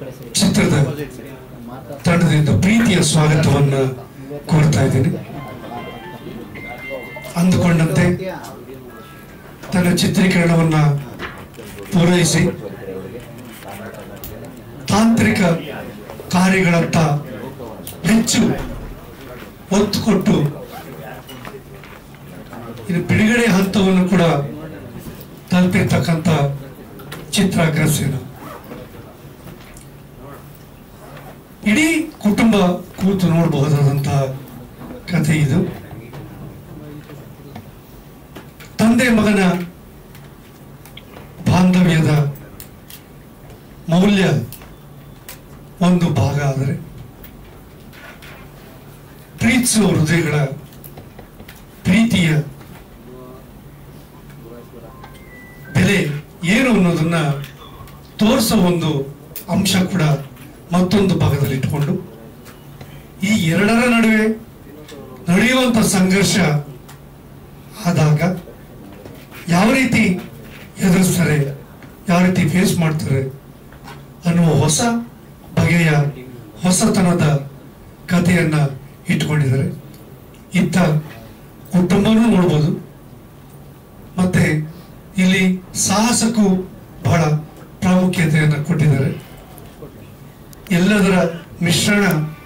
ಚಿತ್ರದ ತಂಡದಿಂದ ಪ್ರೀತಿಯ ಸ್ವಾಗತವನ್ನ ಕೋರ್ತಾ ಇದ್ದೀನಿ ಅಂದುಕೊಂಡಂತೆ ತನ್ನ ಚಿತ್ರೀಕರಣವನ್ನ ಪೂರೈಸಿ ತಾಂತ್ರಿಕ ಕಾರ್ಯಗಳತ್ತ ಹೆಚ್ಚು ಒತ್ತು ಕೊಟ್ಟು ಇನ್ನು ಬಿಡುಗಡೆ ಹಂತವನ್ನು ಕೂಡ ತಲುಪಿರ್ತಕ್ಕಂಥ ಚಿತ್ರ ಅಗ್ರಸೇನ ಇಡೀ ಕುಟುಂಬ ಕೂತು ನೋಡಬಹುದಾದಂತಹ ಕಥೆ ಇದು ತಂದೆ ಮಗನ ಬಾಂಧವ್ಯದ ಮೌಲ್ಯ ಒಂದು ಭಾಗ ಆದರೆ ಪ್ರೀತಿಸುವ ಹೃದಯಗಳ ಪ್ರೀತಿಯ ಬೆಲೆ ಏನು ಅನ್ನೋದನ್ನ ತೋರಿಸೋ ಒಂದು ಅಂಶ ಕೂಡ ಮತ್ತೊಂದು ಭಾಗದಲ್ಲಿ ಇಟ್ಕೊಂಡು ಈ ಎರಡರ ನಡುವೆ ನಡೆಯುವಂತ ಸಂಘರ್ಷ ಆದಾಗ ಯಾವ ರೀತಿ ಎದುರಿಸ್ತಾರೆ ಯಾವ ರೀತಿ ಫೇಸ್ ಮಾಡ್ತಾರೆ ಅನ್ನುವ ಹೊಸ ಬಗೆಯ ಹೊಸತನದ ಕಥೆಯನ್ನ ಇಟ್ಕೊಂಡಿದ್ದಾರೆ ಇತ್ತ ಕುಟುಂಬನೂ ನೋಡ್ಬೋದು ಮತ್ತೆ ಇಲ್ಲಿ ಸಾಹಸಕ್ಕೂ ಬಹಳ ಪ್ರಾಮುಖ್ಯತೆಯನ್ನು ಕೊಟ್ಟಿದ್ದಾರೆ ಎಲ್ಲದರ ಮಿಶ್ರಣ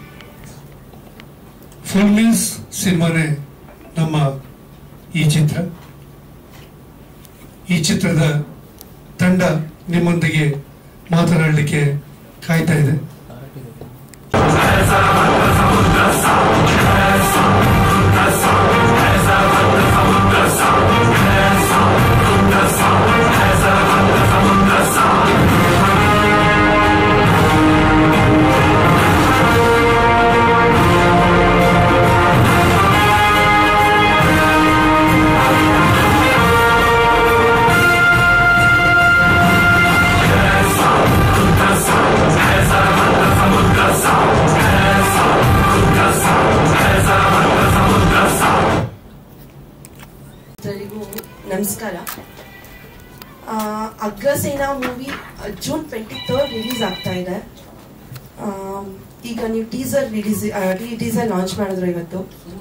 ಫುಲ್ ಮೀಲ್ಸ್ ಸಿನಿಮಾನೇ ನಮ್ಮ ಈ ಚಿತ್ರ ಈ ಚಿತ್ರದ ತಂಡ ನಿಮ್ಮೊಂದಿಗೆ ಮಾತನಾಡಲಿಕ್ಕೆ ಕಾಯ್ತಾ ಇದೆ ಎಲ್ಲರಿಗೂ ನಮಸ್ಕಾರ ಆ, Agrasena movie June twenty third release ಆಗ್ತಾ ಇದೆ ಆ, ಈಗ ನೀವು ಟೀಸರ್ ರಿಲೀಸ್ ಟೀಸರ್ ಲಾಂಚ್ ಮಾಡಿದ್ರು ಇವತ್ತು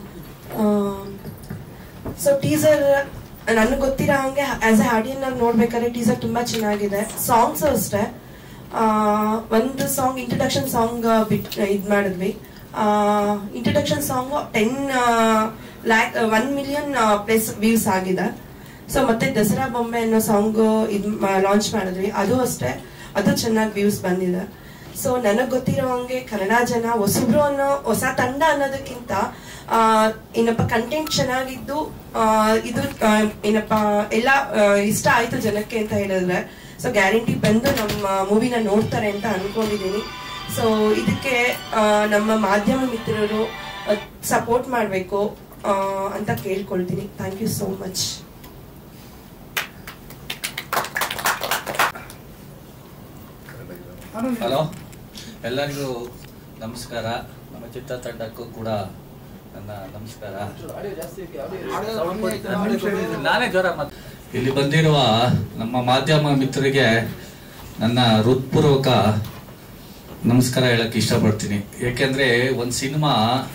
ಸೊ ಟೀಸರ್ ನನಗೆ ಗೊತ್ತಿರೋ ಹಂಗೆ ಆಸ್ ಎ ಹಾಡಿಯನ್ ಆಗಿ ನೋಡ್ಬೇಕಾದ್ರೆ ಟೀಸರ್ ತುಂಬಾ ಚೆನ್ನಾಗಿದೆ ಸಾಂಗ್ಸ್ ಅಷ್ಟೇ ಆ, ಒಂದು ಸಾಂಗ್ ಇಂಟ್ರಡಕ್ಷನ್ ಸಾಂಗ್ ಬಿಟ್ ಇದು ಮಾಡಿದ್ವಿ introduction song ten lakh one million plus views ಆಗಿದೆ ಸೊ ಮತ್ತೆ ದಸರಾ ಬೊಂಬೆ ಅನ್ನೋ ಸಾಂಗ್ ಇದು ಲಾಂಚ್ ಮಾಡಿದ್ವಿ ಅದು ಅಷ್ಟೇ ಅದು ಚೆನ್ನಾಗಿ ವ್ಯೂಸ್ ಬಂದಿದೆ ಸೊ ನನಗ್ ಗೊತ್ತಿರೋ ಹಂಗೆ ಕನ್ನಡ ಜನ ಹೊಸಬ್ರು ಅನ್ನೋ ಹೊಸ ತಂಡ ಅನ್ನೋದಕ್ಕಿಂತ ಆ, ಏನಪ್ಪ ಕಂಟೆಂಟ್ ಚೆನ್ನಾಗಿದ್ದು ಆ, ಇದು ಆ, ಏನಪ್ಪ ಎಲ್ಲ ಆ, ಇಷ್ಟ ಆಯ್ತು ಜನಕ್ಕೆ ಅಂತ ಹೇಳಿದ್ರೆ ಸೊ ಗ್ಯಾರಂಟಿ ಬಂದು ನಮ್ಮ ಮೂವಿನ ನೋಡ್ತಾರೆ ಅಂತ ಅನ್ಕೊಂಡಿದೀನಿ ಸೊ ಇದಕ್ಕೆ ಆ, ನಮ್ಮ ಮಾಧ್ಯಮ ಮಿತ್ರರು ಸಪೋರ್ಟ್ ಮಾಡಬೇಕು ಅಂತ ಕೇಳ್ಕೊಳ್ತೀನಿ thank you so much hello ಎಲ್ಲರಿಗೂ ನಮಸ್ಕಾರ ನಮ್ಮ ಚಿತ್ರತಂಡಕ್ಕೂ ಕೂಡ ನನ್ನ ನಮಸ್ಕಾರ ನಾನೇ ಜ್ವರ ಮತ್- ಇಲ್ಲಿ ಬಂದಿರುವ ನಮ್ಮ ಮಾಧ್ಯಮ ಮಿತ್ರರಿಗೆ ನನ್ನ ಹೃತ್ಪೂರ್ವಕ ನಮಸ್ಕಾರ ಹೇಳಕ್ ಇಷ್ಟಪಡ್ತೀನಿ ಯಾಕೆಂದ್ರೆ ಒಂದು ಸಿನಿಮಾ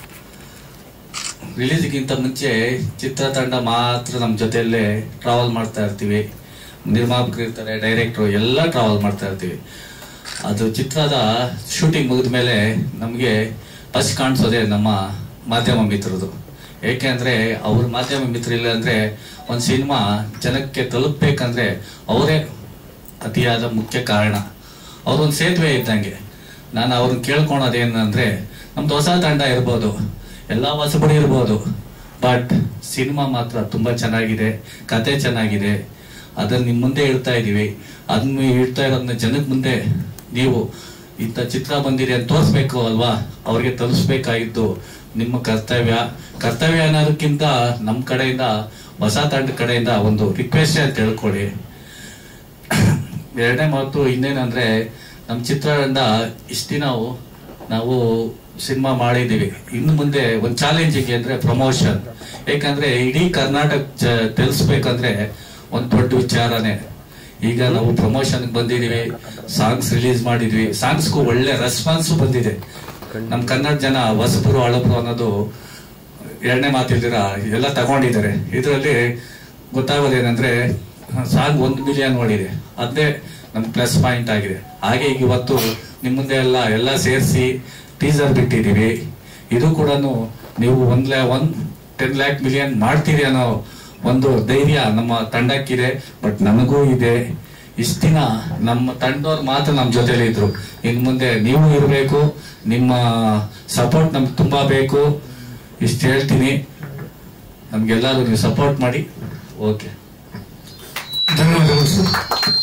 ರಿಲೀಸ್ಗಿಂತ ಮುಂಚೆ ಚಿತ್ರತಂಡ ಮಾತ್ರ ನಮ್ಮ ಜೊತೆಯಲ್ಲೇ ಟ್ರಾವೆಲ್ ಮಾಡ್ತಾ ಇರ್ತೀವಿ ನಿರ್ಮಾಪಕರು ಇರ್ತಾರೆ ಡೈರೆಕ್ಟ್ರು ಎಲ್ಲ ಟ್ರಾವೆಲ್ ಮಾಡ್ತಾ ಇರ್ತೀವಿ ಅದು ಚಿತ್ರದ ಶೂಟಿಂಗ್ ಮುಗಿದ ಮೇಲೆ ನಮಗೆ ಫಸ್ಟ್ ಕಾಣಿಸೋದೇ ನಮ್ಮ ಮಾಧ್ಯಮ ಮಿತ್ರರು ಏಕೆಂದ್ರೆ ಅವ್ರ ಮಾಧ್ಯಮ ಮಿತ್ರ ಇಲ್ಲ ಅಂದ್ರೆ ಒಂದು ಸಿನಿಮಾ ಜನಕ್ಕೆ ತಲುಪಬೇಕಂದ್ರೆ ಅವರೇ ಅತಿಯಾದ ಮುಖ್ಯ ಕಾರಣ ಅವ್ರೊಂದು ಸೇತುವೆ ಇದ್ದಂಗೆ ನಾನು ಅವ್ರನ್ನ ಕೇಳ್ಕೊಳೋದೇನಂದ್ರೆ ನಮ್ದು ಹೊಸ ತಂಡ ಇರ್ಬೋದು ಎಲ್ಲ ಹೊಸಬಡಿ ಇರ್ಬೋದು ಬಟ್ ಸಿನಿಮಾ ಮಾತ್ರ ತುಂಬಾ ಚೆನ್ನಾಗಿದೆ ಕತೆ ಚೆನ್ನಾಗಿದೆ ಅದನ್ನ ನಿಮ್ ಮುಂದೆ ಇಡ್ತಾ ಇದೀವಿ ಅದನ್ನ ಇಡ್ತಾ ಇರೋದನ್ನ ಜನದ ಮುಂದೆ ನೀವು ಇಂಥ ಚಿತ್ರ ಬಂದಿದೆ ಅಂತ ತೋರಿಸ್ಬೇಕು ಅಲ್ವಾ ಅವ್ರಿಗೆ ತಲುಪಿಸ್ಬೇಕಾಗಿದ್ದು ನಿಮ್ಮ ಕರ್ತವ್ಯ ಕರ್ತವ್ಯ ಅನ್ನೋದಕ್ಕಿಂತ ನಮ್ಮ ಕಡೆಯಿಂದ ಹೊಸ ತಂಡ ಕಡೆಯಿಂದ ಒಂದು ರಿಕ್ವೆಸ್ಟ್ ಅಂತ ಹೇಳ್ಕೊಳ್ಳಿ ಎರಡನೇ ಮಾತು ಇನ್ನೇನಂದ್ರೆ ನಮ್ಮ ಚಿತ್ರದಿಂದ ಇಷ್ಟು ದಿನ ನಾವು ಸಿನಿಮಾ ಮಾಡಿದೀವಿ ಇನ್ನು ಮುಂದೆ ಒಂದು ಚಾಲೆಂಜಿಂಗ್ ಅಂದ್ರೆ ಪ್ರಮೋಷನ್ ಯಾಕಂದ್ರೆ ಇಡೀ ಕರ್ನಾಟಕ ಜ- ತಿಳಿಸ್ಬೇಕಂದ್ರೆ ಒಂದು ದೊಡ್ಡ ವಿಚಾರನೇ ಈಗ ನಾವು ಪ್ರಮೋಷನ್ ಬಂದಿದೀವಿ ಸಾಂಗ್ಸ್ ರಿಲೀಸ್ ಮಾಡಿದ್ವಿ ಸಾಂಗ್ಸ್ಗೂ ಒಳ್ಳೆ ರೆಸ್ಪಾನ್ಸ್ ಬಂದಿದೆ ನಮ್ ಕನ್ನಡ ಜನ ಹೊಸಬರು ಹಳಬರು ಅನ್ನೋದು ಎರಡನೇ ಮಾತಿಲ್ದಿರ ಎಲ್ಲ ತಗೊಂಡಿದ್ದಾರೆ ಇದರಲ್ಲಿ ಗೊತ್ತಾಗೋದೇನಂದ್ರೆ ಸಾಂಗ್ ಒಂದು ಮಿಲಿಯನ್ ಓಡಿದೆ ಅದೇ ನಮ್ ಪ್ಲಸ್ ಪಾಯಿಂಟ್ ಆಗಿದೆ ಹಾಗೆ ಈಗ ಇವತ್ತು ನಿಮ್ ಮುಂದೆ ಎಲ್ಲ ಎಲ್ಲ ಸೇರಿಸಿ ಟೀಸರ್ ಬಿಟ್ಟಿದೀವಿ ಇದು ಕೂಡ ನೀವು ಒಂದ್ ಲ್ಯಾ ಒಂದ್ ಟೆನ್ ಲ್ಯಾಕ್ ಮಿಲಿಯನ್ ಮಾಡ್ತೀರಿ ಅನ್ನೋ ಒಂದು ಧೈರ್ಯ ನಮ್ಮ ತಂಡಕ್ಕಿದೆ ಬಟ್ ನನಗೂ ಇದೆ ಇಷ್ಟ ದಿನ ನಮ್ಮ ತಂಡದವ್ರು ಮಾತ್ರ ನಮ್ಮ ಜೊತೆಲಿ ಇದ್ರು ಇನ್ ಮುಂದೆ ನೀವು ಇರಬೇಕು ನಿಮ್ಮ ಸಪೋರ್ಟ್ ನಮ್ಗೆ ತುಂಬಾ ಬೇಕು ಇಷ್ಟು ಹೇಳ್ತೀನಿ ನಮ್ಗೆಲ್ಲರೂ ನೀವು ಸಪೋರ್ಟ್ ಮಾಡಿ ಓಕೆ ಧನ್ಯವಾದಗಳು ಸರ್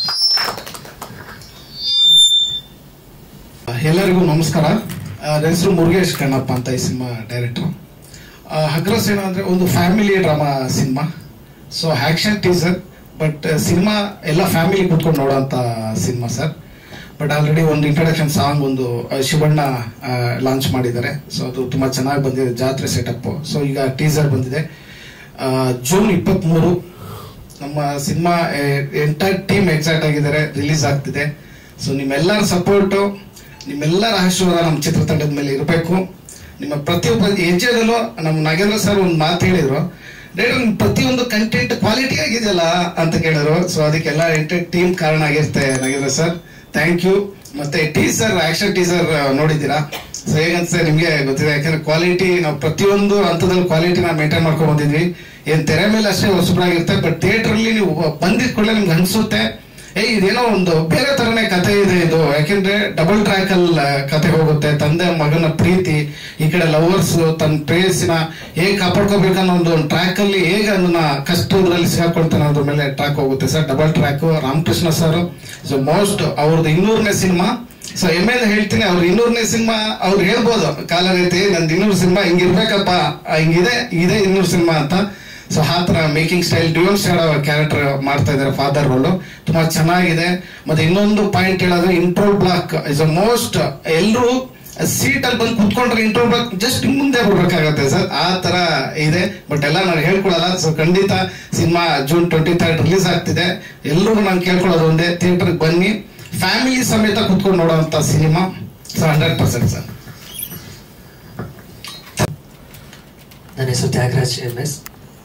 ಎಲ್ಲರಿಗೂ ನಮಸ್ಕಾರ ಆ, ನನ್ನ ಹೆಸರು ಮುರುಗೇಶ್ ಕಣ್ಣಪ್ಪ ಅಂತ ಈ ಸಿನಿಮಾ ಡೈರೆಕ್ಟರ್ ಹಗ್ರಸೇನ ಅಂದ್ರೆ ಒಂದು family drama cinema so action teaser but cinema ಎಲ್ಲ ಫ್ಯಾಮಿಲಿ ಕೂತ್ಕೊಂಡು ನೋಡೋಂಥ ಸಿನಿಮಾ ಸರ್ ಬಟ್ ಆಲ್ರೆಡಿ ಒಂದು ಇಂಟ್ರಡಕ್ಷನ್ ಸಾಂಗ್ ಒಂದು ಆ, ಶಿವಣ್ಣ ಲಾಂಚ್ ಮಾಡಿದ್ದಾರೆ ಸೊ ಅದು ತುಂಬಾ ಚೆನ್ನಾಗಿ ಬಂದಿದೆ ಜಾತ್ರೆ ಸೆಟಪ್ ಸೊ ಈಗ ಟೀಸರ್ ಬಂದಿದೆ ಆ, ಜೂನ್ ಇಪ್ಪತ್ತ್ಮೂರು ನಮ್ಮ ಸಿನಿಮಾ ಎಂಟೈರ್ ಟೀಮ್ ಎಕ್ಸೈಟ್ ಆಗಿದ್ದಾರೆ ರಿಲೀಸ್ ಆಗ್ತಿದೆ ಸೊ ನಿಮ್ಮೆಲ್ಲರ ಸಪೋರ್ಟು ನಿಮ್ಮೆಲ್ಲರ ಆಶೀರ್ವಾದ ನಮ್ಮ ಚಿತ್ರತಂಡದ ಮೇಲೆ ಇರಬೇಕು ನಿಮ್ಮ ಪ್ರತಿಯೊಬ್ಬ ಹೆಜ್ಜೆದಲ್ಲೂ ನಮ್ಮ ನಾಗೇಂದ್ರ ಸರ್ ಒಂದು ಮಾತು ಹೇಳಿದ್ರು ಡೈರೆಕ್ಟ್ ನಿಮ್ ಪ್ರತಿಯೊಂದು ಕಂಟೆಂಟ್ ಕ್ವಾಲಿಟಿ ಆಗಿದೆಯಲ್ಲ ಅಂತ ಕೇಳಿದ್ರು ಸೊ ಅದಕ್ಕೆಲ್ಲ ಎಂಟೈರ್ ಟೀಮ್ ಕಾರಣ ಆಗಿರುತ್ತೆ ನಾಗೇಂದ್ರ ಸರ್ ಥ್ಯಾಂಕ್ ಯು ಮತ್ತೆ ಟೀಸರ್ ಆಕ್ಷನ್ ಟೀಸರ್ ನೋಡಿದ್ದೀರಾ ಸೊ ಹೇಗನ್ಸುತ್ತೆ ನಿಮ್ಗೆ ಗೊತ್ತಿದೆ ಯಾಕಂದ್ರೆ ಕ್ವಾಲಿಟಿ ನಾವು ಪ್ರತಿಯೊಂದು ಹಂತದಲ್ಲಿ ಕ್ವಾಲಿಟಿ ನಾವು ಮೇಂಟೈನ್ ಮಾಡ್ಕೊಂಡ್ ಬಂದಿದ್ವಿ ಏನ್ ತೆರೆ ಮೇಲೆ ಅಷ್ಟೇ ಹೊಸಬರಾಗಿರುತ್ತೆ ಬಟ್ ಥಿಯೇಟರ್ ಅಲ್ಲಿ ನೀವು ಬಂದಿದ್ ಕೂಡಲೇ ನಿಮ್ಗೆ ಅನ್ಸುತ್ತೆ ಏ ಇದೇನೋ ಒಂದು ಬೇರೆ ತರನೇ ಕತೆ ಇದೆ ಇದು ಯಾಕೆಂದ್ರೆ ಡಬಲ್ ಟ್ರ್ಯಾಕ್ ಅಲ್ಲಿ ಕತೆ ಹೋಗುತ್ತೆ ತಂದೆ ಮಗನ ಪ್ರೀತಿ ಈ ಕಡೆ ಲವರ್ಸ್ ತನ್ನ ಪ್ರೇಯಸಿನ ಹೇಗೆ ಕಾಪಾಡ್ಕೋಬೇಕನ್ನೋ ಒಂದು ಟ್ರ್ಯಾಕ್ ಅಲ್ಲಿ ಹೇಗೆ ಅದನ್ನ ಕಷ್ಟದಲ್ಲಿ ಸಿಗಾಕೊಳ್ತಾನೆ ಅದ್ರ ಮೇಲೆ ಟ್ರ್ಯಾಕ್ ಹೋಗುತ್ತೆ sir double track Ramakrishna sir so most ಅವ್ರದ್ದು ಇನ್ನೂರನೇ ಸಿನಿಮಾ ಸೊ ಎಮ್ಮೆದ ಹೇಳ್ತೀನಿ ಅವ್ರ ಇನ್ನೂರನೇ ಸಿನಿಮಾ ಅವ್ರು ಹೇಳ್ಬೋದು ಕಾಲ ರೀತಿ ನಂದು ಇನ್ನೂರು ಸಿನಿಮಾ ಹಿಂಗಿರ್ಬೇಕಪ್ಪ ಆ, ಹಿಂಗಿದೆ ಇದೆ ಇನ್ನೂರು ಸಿನಿಮಾ ಅಂತ ಸೊ ಆ ತರ making style dual style character ಮಾಡ್ತಾ ಇದ್ದಾರೆ ಫಾದರ್ ರೋಲ್ ತುಂಬಾ ಚೆನ್ನಾಗಿದೆ ಮತ್ತೆ ಇನ್ನೊಂದು ಪಾಯಿಂಟ್ ಹೇಳೋದು interval block is a most ಎಲ್ಲರೂ ಸೀಟ್ ಅಲ್ಲಿ ಬಂದು ಕುತ್ಕೊಂಡ್ರೆ ಇಂಟ್ರೋಲ್ ಬ್ಲಾಕ್ ಜಸ್ಟ್ ಮುಂದೆ ಬರ್ಬೇಕಾಗತ್ತೆ ಸರ್ ಆ ತರ ಇದೆ ಬಟ್ ಎಲ್ಲ ನಾನು ಹೇಳ್ಕೊಳಲ್ಲ ಸೊ ಖಂಡಿತ cinema June twenty third release ಆಗ್ತಿದೆ ಎಲ್ರಿಗೂ ನಾನು ಕೇಳ್ಕೊಳ್ಳೋದು ಒಂದೇ ಥಿಯೇಟರ್ ಬನ್ನಿ ಫ್ಯಾಮಿಲಿ ಸಮೇತ ಕುತ್ಕೊಂಡು ನೋಡುವಂತ cinema so hundred percent sir ನನ್ನ ಹೆಸರು ತ್ಯಾಗರಾಜ್ ಎಂ ಎಸ್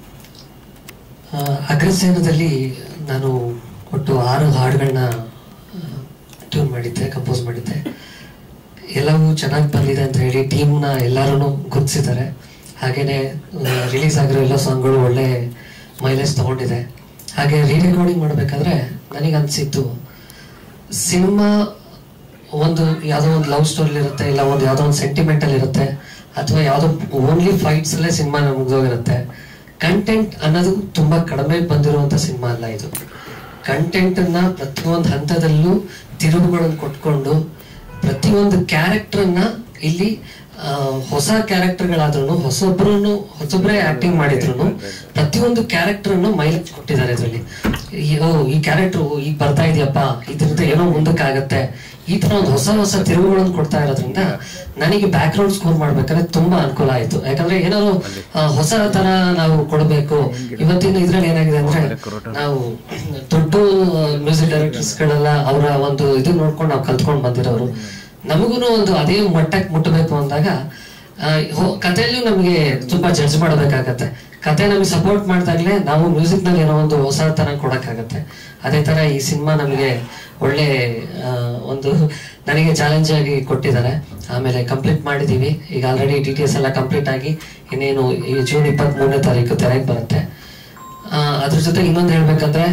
ಅಗ್ರಸೇನದಲ್ಲಿ ನಾನು ಒಟ್ಟು ಆರು ಹಾಡುಗಳನ್ನ ಟ್ಯೂನ್ ಮಾಡಿದ್ದೆ ಕಂಪೋಸ್ ಮಾಡಿದ್ದೆ ಎಲ್ಲವೂ ಚೆನ್ನಾಗಿ ಬಂದಿದೆ ಅಂತ ಹೇಳಿ ಟೀಮ್ನ ಎಲ್ಲರೂ ಗುರುತಿಸಿದ್ದಾರೆ ಹಾಗೇನೆ ರಿಲೀಸ್ ಆಗಿರೋ ಎಲ್ಲ ಸಾಂಗ್ಗಳು ಒಳ್ಳೆ ಮೈಲೇಜ್ ತಗೊಂಡಿದೆ ಹಾಗೆ ರೀ ರೆಕಾರ್ಡಿಂಗ್ ಮಾಡಬೇಕಾದ್ರೆ ನನಗೆ ಅನಿಸಿತ್ತು ಸಿನಿಮಾ ಒಂದು ಯಾವುದೋ ಒಂದು ಲವ್ ಸ್ಟೋರಿ ಇರುತ್ತೆ ಇಲ್ಲ ಒಂದು ಯಾವುದೋ ಒಂದು ಸೆಂಟಿಮೆಂಟಲ್ ಇರುತ್ತೆ ಅಥವಾ ಯಾವುದೋ ಓನ್ಲಿ ಫೈಟ್ಸ್ ಅಲ್ಲೇ ಸಿನಿಮಾ ಮುಗಿದೋಗಿರುತ್ತೆ ಕಂಟೆಂಟ್ ಅನ್ನೋದು ತುಂಬಾ ಕಡಿಮೆ ಬಂದಿರುವಂತ ಸಿನಿಮಾ ಅಲ್ಲ ಇದು ಕಂಟೆಂಟ್ ಅನ್ನ ಪ್ರತಿಯೊಂದು ಹಂತದಲ್ಲೂ ತಿರುವುಗಳನ್ನು ಕೊಟ್ಕೊಂಡು ಪ್ರತಿಯೊಂದು ಕ್ಯಾರೆಕ್ಟರ್ನ ಇಲ್ಲಿ ಆ, ಹೊಸ ಕ್ಯಾರೆಕ್ಟರ್ಗಳಾದ್ರೂ ಹೊಸೊಬ್ರು ಹೊಸೊಬ್ರೇ ಆಕ್ಟಿಂಗ್ ಮಾಡಿದ್ರು ಪ್ರತಿಯೊಂದು ಕ್ಯಾರೆಕ್ಟರ್ ಅನ್ನು ಮೈಲೇಜ್ ಕೊಟ್ಟಿದ್ದಾರೆ ಇದರಲ್ಲಿ ಓ ಈ ಕ್ಯಾರೆಕ್ಟರ್ ಈಗ ಬರ್ತಾ ಇದೆಯಪ್ಪ ಇದ್ರದ್ದು ಏನೋ ಮುಂದಕ್ಕೆ ಆಗತ್ತೆ ಈ ತರ ಒಂದು ಹೊಸ ಹೊಸ ತಿರುವುಗಳನ್ನು ಕೊಡ್ತಾ ಇರೋದ್ರಿಂದ ನನಗೆ ಬ್ಯಾಕ್ ಗ್ರೌಂಡ್ ಸ್ಕೋರ್ ಮಾಡ್ಬೇಕಾದ್ರೆ ತುಂಬಾ ಅನುಕೂಲ ಆಯ್ತು ಯಾಕಂದ್ರೆ ಏನಾದ್ರು ಆ, ಹೊಸ ತರ ನಾವು ಕೊಡಬೇಕು ಇವತ್ತಿನ ಇದ್ರಲ್ಲಿ ಏನಾಗಿದೆ ಅಂದ್ರೆ ನಾವು ದೊಡ್ಡ ಮ್ಯೂಸಿಕ್ ಡೈರೆಕ್ಟರ್ಸ್ ಗಳೆಲ್ಲ ಅವರ ಒಂದು ಇದು ನೋಡ್ಕೊಂಡು ನಾವು ಕಲ್ತ್ಕೊಂಡು ಬಂದಿರೋರು ನಮಗೂ ಒಂದು ಅದೇ ಮಟ್ಟಕ್ಕೆ ಮುಟ್ಟಬೇಕು ಅಂದಾಗ ಆ, ಹೋ- ಕಥೆಯಲ್ಲೂ ನಮಗೆ ತುಂಬಾ ಜಡ್ಜ್ ಮಾಡಬೇಕಾಗತ್ತೆ ಕತೆ ನಮಗೆ ಸಪೋರ್ಟ್ ಮಾಡ್ದಾಗ್ಲೇ ನಾವು ಮ್ಯೂಸಿಕ್ ನಲ್ಲಿ ಏನೋ ಒಂದು ಹೊಸ ತರ ಕೊಡಕ್ಕಾಗತ್ತೆ ಅದೇ ತರ ಈ ಸಿನಿಮಾ ನಮಗೆ ಒಳ್ಳೆ ಆ, ಒಂದು ನನಗೆ ಚಾಲೆಂಜ್ ಆಗಿ ಕೊಟ್ಟಿದ್ದಾರೆ ಆಮೇಲೆ ಕಂಪ್ಲೀಟ್ ಮಾಡಿದೀವಿ ಈಗ ಆಲ್ರೆಡಿ ಡಿ ಟಿ ಎಸ್ ಎಲ್ಲ ಕಂಪ್ಲೀಟ್ ಆಗಿ ಇನ್ನೇನು ಈ ಜೂನ್ ಇಪ್ಪತ್ತ್ ಮೂರನೇ ತಾರೀಕು ತೆರೆಗೆ ಬರುತ್ತೆ ಆ, ಅದ್ರ ಜೊತೆ ಇನ್ನೊಂದು ಹೇಳ್ಬೇಕಂದ್ರೆ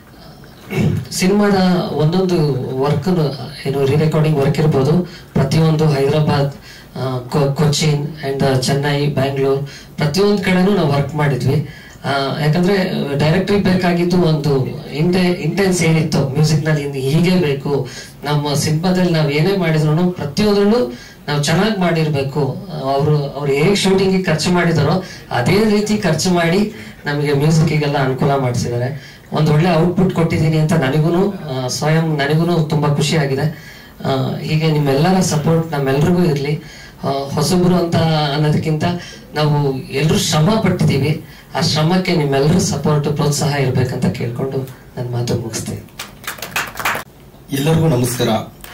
ಸಿನಿಮಾದ ಒಂದೊಂದು ವರ್ಕ್ ಏನು ರೀ ರೆಕಾರ್ಡಿಂಗ್ ವರ್ಕ್ ಇರ್ಬೋದು ಪ್ರತಿಯೊಂದು ಹೈದರಾಬಾದ್ ಆ, ಕೊ- ಕೊಚ್ಚಿನ್ ಅಂಡ್ ಚೆನ್ನೈ ಬ್ಯಾಂಗ್ಳೂರ್ ಪ್ರತಿಯೊಂದು ಕಡೆನೂ ನಾವು ವರ್ಕ್ ಮಾಡಿದ್ವಿ ಆ, ಯಾಕಂದ್ರೆ ಡೈರೆಕ್ಟ್ರಿಗೆ ಬೇಕಾಗಿದ್ದು ಒಂದು ಇಂಟೆ ಇಂಟೆನ್ಸ್ ಏನಿತ್ತು ಮ್ಯೂಸಿಕ್ ನಲ್ಲಿ ಇನ್ನು ಹೀಗೆ ಬೇಕು ನಮ್ಮ ಸಿನಿಮಾದಲ್ಲಿ ನಾವು ಏನೇ ಮಾಡಿದ್ರು ಪ್ರತಿಯೊಂದ್ರಲ್ಲೂ ನಾವು ಚೆನ್ನಾಗಿ ಮಾಡಿರ್ಬೇಕು ಅವರು ಅವ್ರು ಹೇಗೆ ಶೂಟಿಂಗ್ ಖರ್ಚು ಮಾಡಿದಾರೋ ಅದೇ ರೀತಿ ಖರ್ಚು ಮಾಡಿ ನಮಗೆ ಮ್ಯೂಸಿಕ್ಗೆಲ್ಲ ಅನುಕೂಲ ಮಾಡಿಸಿದ್ದಾರೆ ಒಂದು ಒಳ್ಳೆ ಔಟ್ಪುಟ್ ಕೊಟ್ಟಿದ್ದೀನಿ ಅಂತ ನನಗೂ ಸ್ವಯಂ ನನಗೂ ತುಂಬಾ ಖುಷಿ ಆಗಿದೆ ಆ, ಹೀಗೆ ನಿಮ್ಮೆಲ್ಲರ ಸಪೋರ್ಟ್ ನಮ್ಮೆಲ್ರಿಗೂ ಇರಲಿ ಹೊಸಬ್ರು ಅಂತ ಅನ್ನೋದಕ್ಕಿಂತ ನಾವು ಎಲ್ಲರೂ ಶ್ರಮ ಪಟ್ಟಿದ್ದೀವಿ ಆ ಶ್ರಮಕ್ಕೆ ನಿಮ್ಮೆಲ್ಲರ ಸಪೋರ್ಟ್ ಪ್ರೋತ್ಸಾಹ ಇರ್ಬೇಕಂತ ಕೇಳ್ಕೊಂಡು ನನ್ನ ಮಾತು ಮುಗಿಸ್ತೀನಿ ಎಲ್ಲರಿಗೂ ನಮಸ್ಕಾರ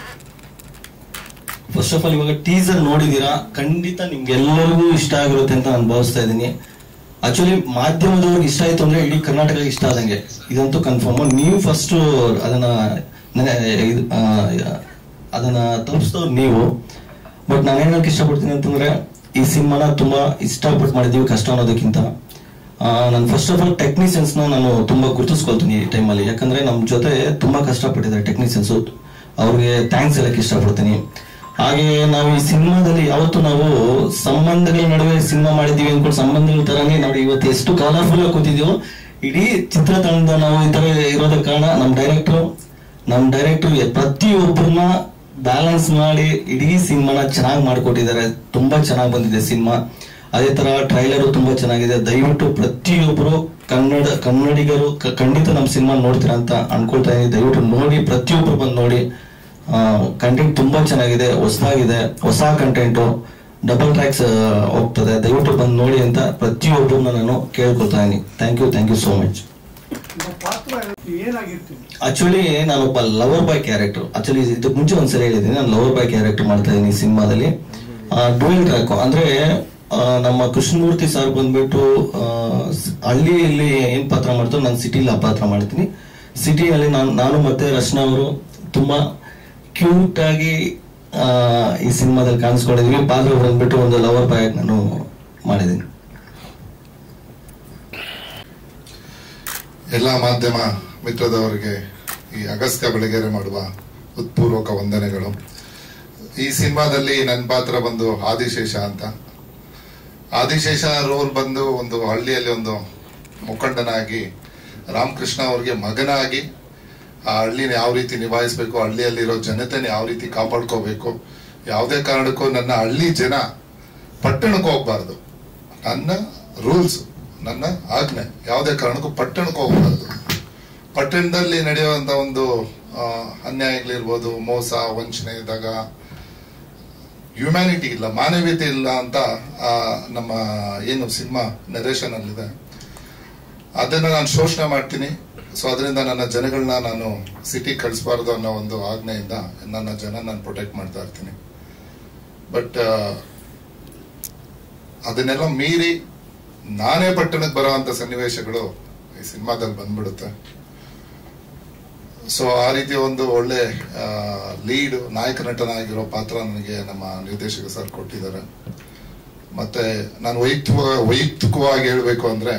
ಫಸ್ಟ್ ಆಫ್ ಆಲ್ ಇವಾಗ ಟೀಸರ್ ನೋಡಿದೀರಾ ಖಂಡಿತ ನಿಮ್ಗೆಲ್ಲರಿಗೂ ಇಷ್ಟ ಆಗಿರುತ್ತೆ ಅಂತ ನಾನು ಭಾವಿಸ್ತಾ ಇದ್ದೀನಿ ಆಕ್ಚುಲಿ ಮಾಧ್ಯಮದವ್ರಿಗೆ ಇಷ್ಟ ಆಯ್ತು ಅಂದ್ರೆ ಇಡೀ ಕರ್ನಾಟಕ ಇಷ್ಟ ಆದಂಗೆ ಇದಂತೂ ಕನ್ಫರ್ಮ್ ನೀವು ಫಸ್ಟ್ ಅದನ್ನ ನೆ- ಇದು, ಆ, ಅದನ್ನ ತಲುಪಿಸಿದವ್ರು ನೀವು ಬಟ್ ನಾನು ಹೇಳಕ್ ಇಷ್ಟಪಡ್ತೀನಿ ಅಂತಂದ್ರೆ ಈ ಸಿನಿಮಾನ ತುಂಬಾ ಇಷ್ಟಪಟ್ಟು ಮಾಡಿದೀವಿ ಕಷ್ಟ ಅನ್ನೋದಕ್ಕಿಂತ ನಾನು ಫಸ್ಟ್ ಆಫ್ ಆಲ್ ಟೆಕ್ನಿಷಿಯನ್ಸ್ ನ ನಾನು ತುಂಬಾ ಗುರುತಿಸ್ಕೊಳ್ತೀನಿ ಈ ಟೈಮಲ್ಲಿ ಯಾಕಂದ್ರೆ ನಮ್ ಜೊತೆ ತುಂಬಾ ಕಷ್ಟಪಟ್ಟಿದ್ದಾರೆ ಟೆಕ್ನಿಷಿಯನ್ಸ್ ಅವ್ರಿಗೆ ಥ್ಯಾಂಕ್ಸ್ ಹೇಳಕ್ ಇಷ್ಟಪಡ್ತೀನಿ ಹಾಗೆ ನಾವು ಈ ಸಿನಿಮಾದಲ್ಲಿ ಯಾವತ್ತು ನಾವು ಸಂಬಂಧಗಳ ನಡುವೆ ಸಿನಿಮಾ ಮಾಡಿದೀವಿ ಅನ್ಕೊಂಡು ಸಂಬಂಧಗಳ ತರಾನೇ ನಾವು ಇವತ್ತು ಎಷ್ಟು ಕಲರ್ಫುಲ್ ಆಗಿ ಕೂತಿದೀವೋ ಇಡೀ ಚಿತ್ರತಂಡ ನಾವು ಈ ತರ ಇರೋದಕ್ಕೆ ಕಾರಣ ನಮ್ ಡೈರೆಕ್ಟರ್ ನಮ್ ಡೈರೆಕ್ಟರ್ ಪ್ರತಿಯೊಬ್ಬರನ್ನ ಬ್ಯಾಲೆನ್ಸ್ ಮಾಡಿ ಇಡೀ ಸಿನಿಮಾನ ಚೆನ್ನಾಗಿ ಮಾಡ್ಕೊಟ್ಟಿದ್ದಾರೆ ತುಂಬಾ ಚೆನ್ನಾಗಿ ಬಂದಿದೆ ಸಿನಿಮಾ ಅದೇ ತರ ಟ್ರೈಲರ್ ತುಂಬಾ ಚೆನ್ನಾಗಿದೆ ದಯವಿಟ್ಟು ಪ್ರತಿಯೊಬ್ಬರು ಕನ್ನಡ ಕನ್ನಡಿಗರು ಕ- ಖಂಡಿತ ನಮ್ಮ ಸಿನಿಮಾ ನೋಡ್ತೀರಾ ಅಂತ ಅನ್ಕೊಳ್ತಾ ಇದೀನಿ ದಯವಿಟ್ಟು ನೋಡಿ ಪ್ರತಿಯೊಬ್ಬರು ಬಂದು ನೋಡಿ ಕಂಟೆಂಟ್ ತುಂಬಾ ಚೆನ್ನಾಗಿದೆ ಹೊಸದಾಗಿದೆ ಹೊಸ ಕಂಟೆಂಟು ಡಬಲ್ ಟ್ರ್ಯಾಕ್ಸ್ ಹೋಗ್ತದೆ ದಯವಿಟ್ಟು ಬಂದು ನೋಡಿ ಅಂತ ಪ್ರತಿಯೊಬ್ಬರನ್ನ ನಾನು ಕೇಳ್ಕೊಳ್ತಾ ಇದೀನಿ thank you thank you so much actually ನಾನೊಬ್ಬ ಲವರ್ ಬಾಯ್ ಕ್ಯಾರೆಕ್ಟರ್ ಆಕ್ಚುಲಿ ಇದಕ್ಕೆ ಮುಂಚೆ ಒಂದ್ಸರಿ ಹೇಳಿದ್ದೀನಿ ನಾನು ಲವರ್ ಬಾಯ್ ಕ್ಯಾರೆಕ್ಟರ್ ಮಾಡ್ತಾ ಇದ್ದೀನಿ ಸಿನಿಮಾದಲ್ಲಿ ಡ್ಯೂಯಲ್ ಟ್ರ್ಯಾಕ್ ಅಂದ್ರೆ ಆ, ನಮ್ಮ ಕೃಷ್ಣಮೂರ್ತಿ ಸರ್ ಬಂದ್ಬಿಟ್ಟು ಆ, ಸ್- ಹಳ್ಳಿಯಲ್ಲಿ ಏನ್ ಪಾತ್ರ ಮಾಡ್ತಾರೆ ನಾನು ಸಿಟಿಲಿ ಆ ಪಾತ್ರ ಮಾಡ್ತೀನಿ ಸಿಟಿಯಲ್ಲಿ ನಾನು ನಾನು ಮತ್ತೆ ರಚನಾ ಅವರು ತುಂಬಾ ಕ್ಯೂಟ್ ಆಗಿ ಆ, ಈ ಸಿನಿಮಾದಲ್ಲಿ ಕಾಣಿಸ್ಕೊಂಡಿದೀವಿ ಪಾತ್ರ ಬಂದ್ಬಿಟ್ಟು ಒಂದು ಲವರ್ ಬಾಯ್ ನಾನು ಮಾಡಿದ್ದೀನಿ ಎಲ್ಲ ಮಾಧ್ಯಮ ಮಿತ್ರದವರಿಗೆ ಈ ಅಗಸ್ತ್ಯ ಬೆಳಗೆರೆ ಮಾಡುವ ಉತ್ಪೂರ್ವಕ ವಂದನೆಗಳು ಈ ಸಿನಿಮಾದಲ್ಲಿ ನನ್ನ ಪಾತ್ರ ಬಂದು ಆದಿಶೇಷ ಅಂತ ಆದಿಶೇಷ ರೋಲ್ ಬಂದು ಒಂದು ಹಳ್ಳಿಯಲ್ಲಿ ಒಂದು ಮುಖಂಡನಾಗಿ ರಾಮಕೃಷ್ಣ ಅವ್ರಿಗೆ ಮಗನಾಗಿ ಆ ಹಳ್ಳಿನ ಯಾವ ರೀತಿ ನಿಭಾಯಿಸಬೇಕು ಹಳ್ಳಿಯಲ್ಲಿರೋ ಜನತೆನ ಯಾವ ರೀತಿ ಕಾಪಾಡ್ಕೋಬೇಕು ಯಾವುದೇ ಕಾರಣಕ್ಕೂ ನನ್ನ ಹಳ್ಳಿ ಜನ ಪಟ್ಟಣಕ್ಕೆ ಹೋಗ್ಬಾರ್ದು ನನ್ನ ರೂಲ್ಸ್ ನನ್ನ ಆಜ್ಞೆ ಯಾವುದೇ ಕಾರಣಕ್ಕೂ ಪಟ್ಟಣಕ್ಕೆ ಹೋಗ್ಬಾರ್ದು ಪಟ್ಟಣದಲ್ಲಿ ನಡೆಯುವಂತ ಒಂದು ಆ, ಅನ್ಯಾಯಗಳಿರ್ಬೋದು ಮೋಸ ವಂಚನೆ ಇದ್ದಾಗ ಹ್ಯುಮ್ಯಾನಿಟಿ ಇಲ್ಲ ಮಾನವೀಯತೆ ಇಲ್ಲ ಅಂತ ಆ, ನಮ್ಮ ಏನು ಸಿನಿಮಾ ನೆರೇಷನ್ ಅಲ್ಲಿದೆ ಅದನ್ನ ನಾನು ಶೋಷಣೆ ಮಾಡ್ತೀನಿ ಸೊ ಅದರಿಂದ ನನ್ನ ಜನಗಳನ್ನ ನಾನು ಸಿಟಿ ಕಳಿಸಬಾರ್ದು ಅನ್ನೋ ಒಂದು ಆಜ್ಞೆಯಿಂದ ನನ್ನ ಜನ ನಾನು ಪ್ರೊಟೆಕ್ಟ್ ಮಾಡ್ತಾ ಇರ್ತೀನಿ ಬಟ್ ಅದನ್ನೆಲ್ಲ ಮೀರಿ ನಾನೇ ಪಟ್ಟಣಕ್ಕೆ ಬರುವಂತ ಸನ್ನಿವೇಶಗಳು ಈ ಸಿನಿಮಾದಲ್ಲಿ ಬಂದ್ಬಿಡುತ್ತೆ ಸೊ ಆ ರೀತಿ ಒಂದು ಒಳ್ಳೆ ಲೀಡ್ ನಾಯಕ ನಟನಾಗಿರೋ ಪಾತ್ರ ನನಗೆ ನಮ್ಮ ನಿರ್ದೇಶಕ ಸರ್ ಕೊಟ್ಟಿದ್ದಾರೆ ಮತ್ತೆ ನಾನು ವೈಯಕ್ತಿಕ ವೈಯಕ್ತಿಕವಾಗಿ ಹೇಳ್ಬೇಕು ಅಂದ್ರೆ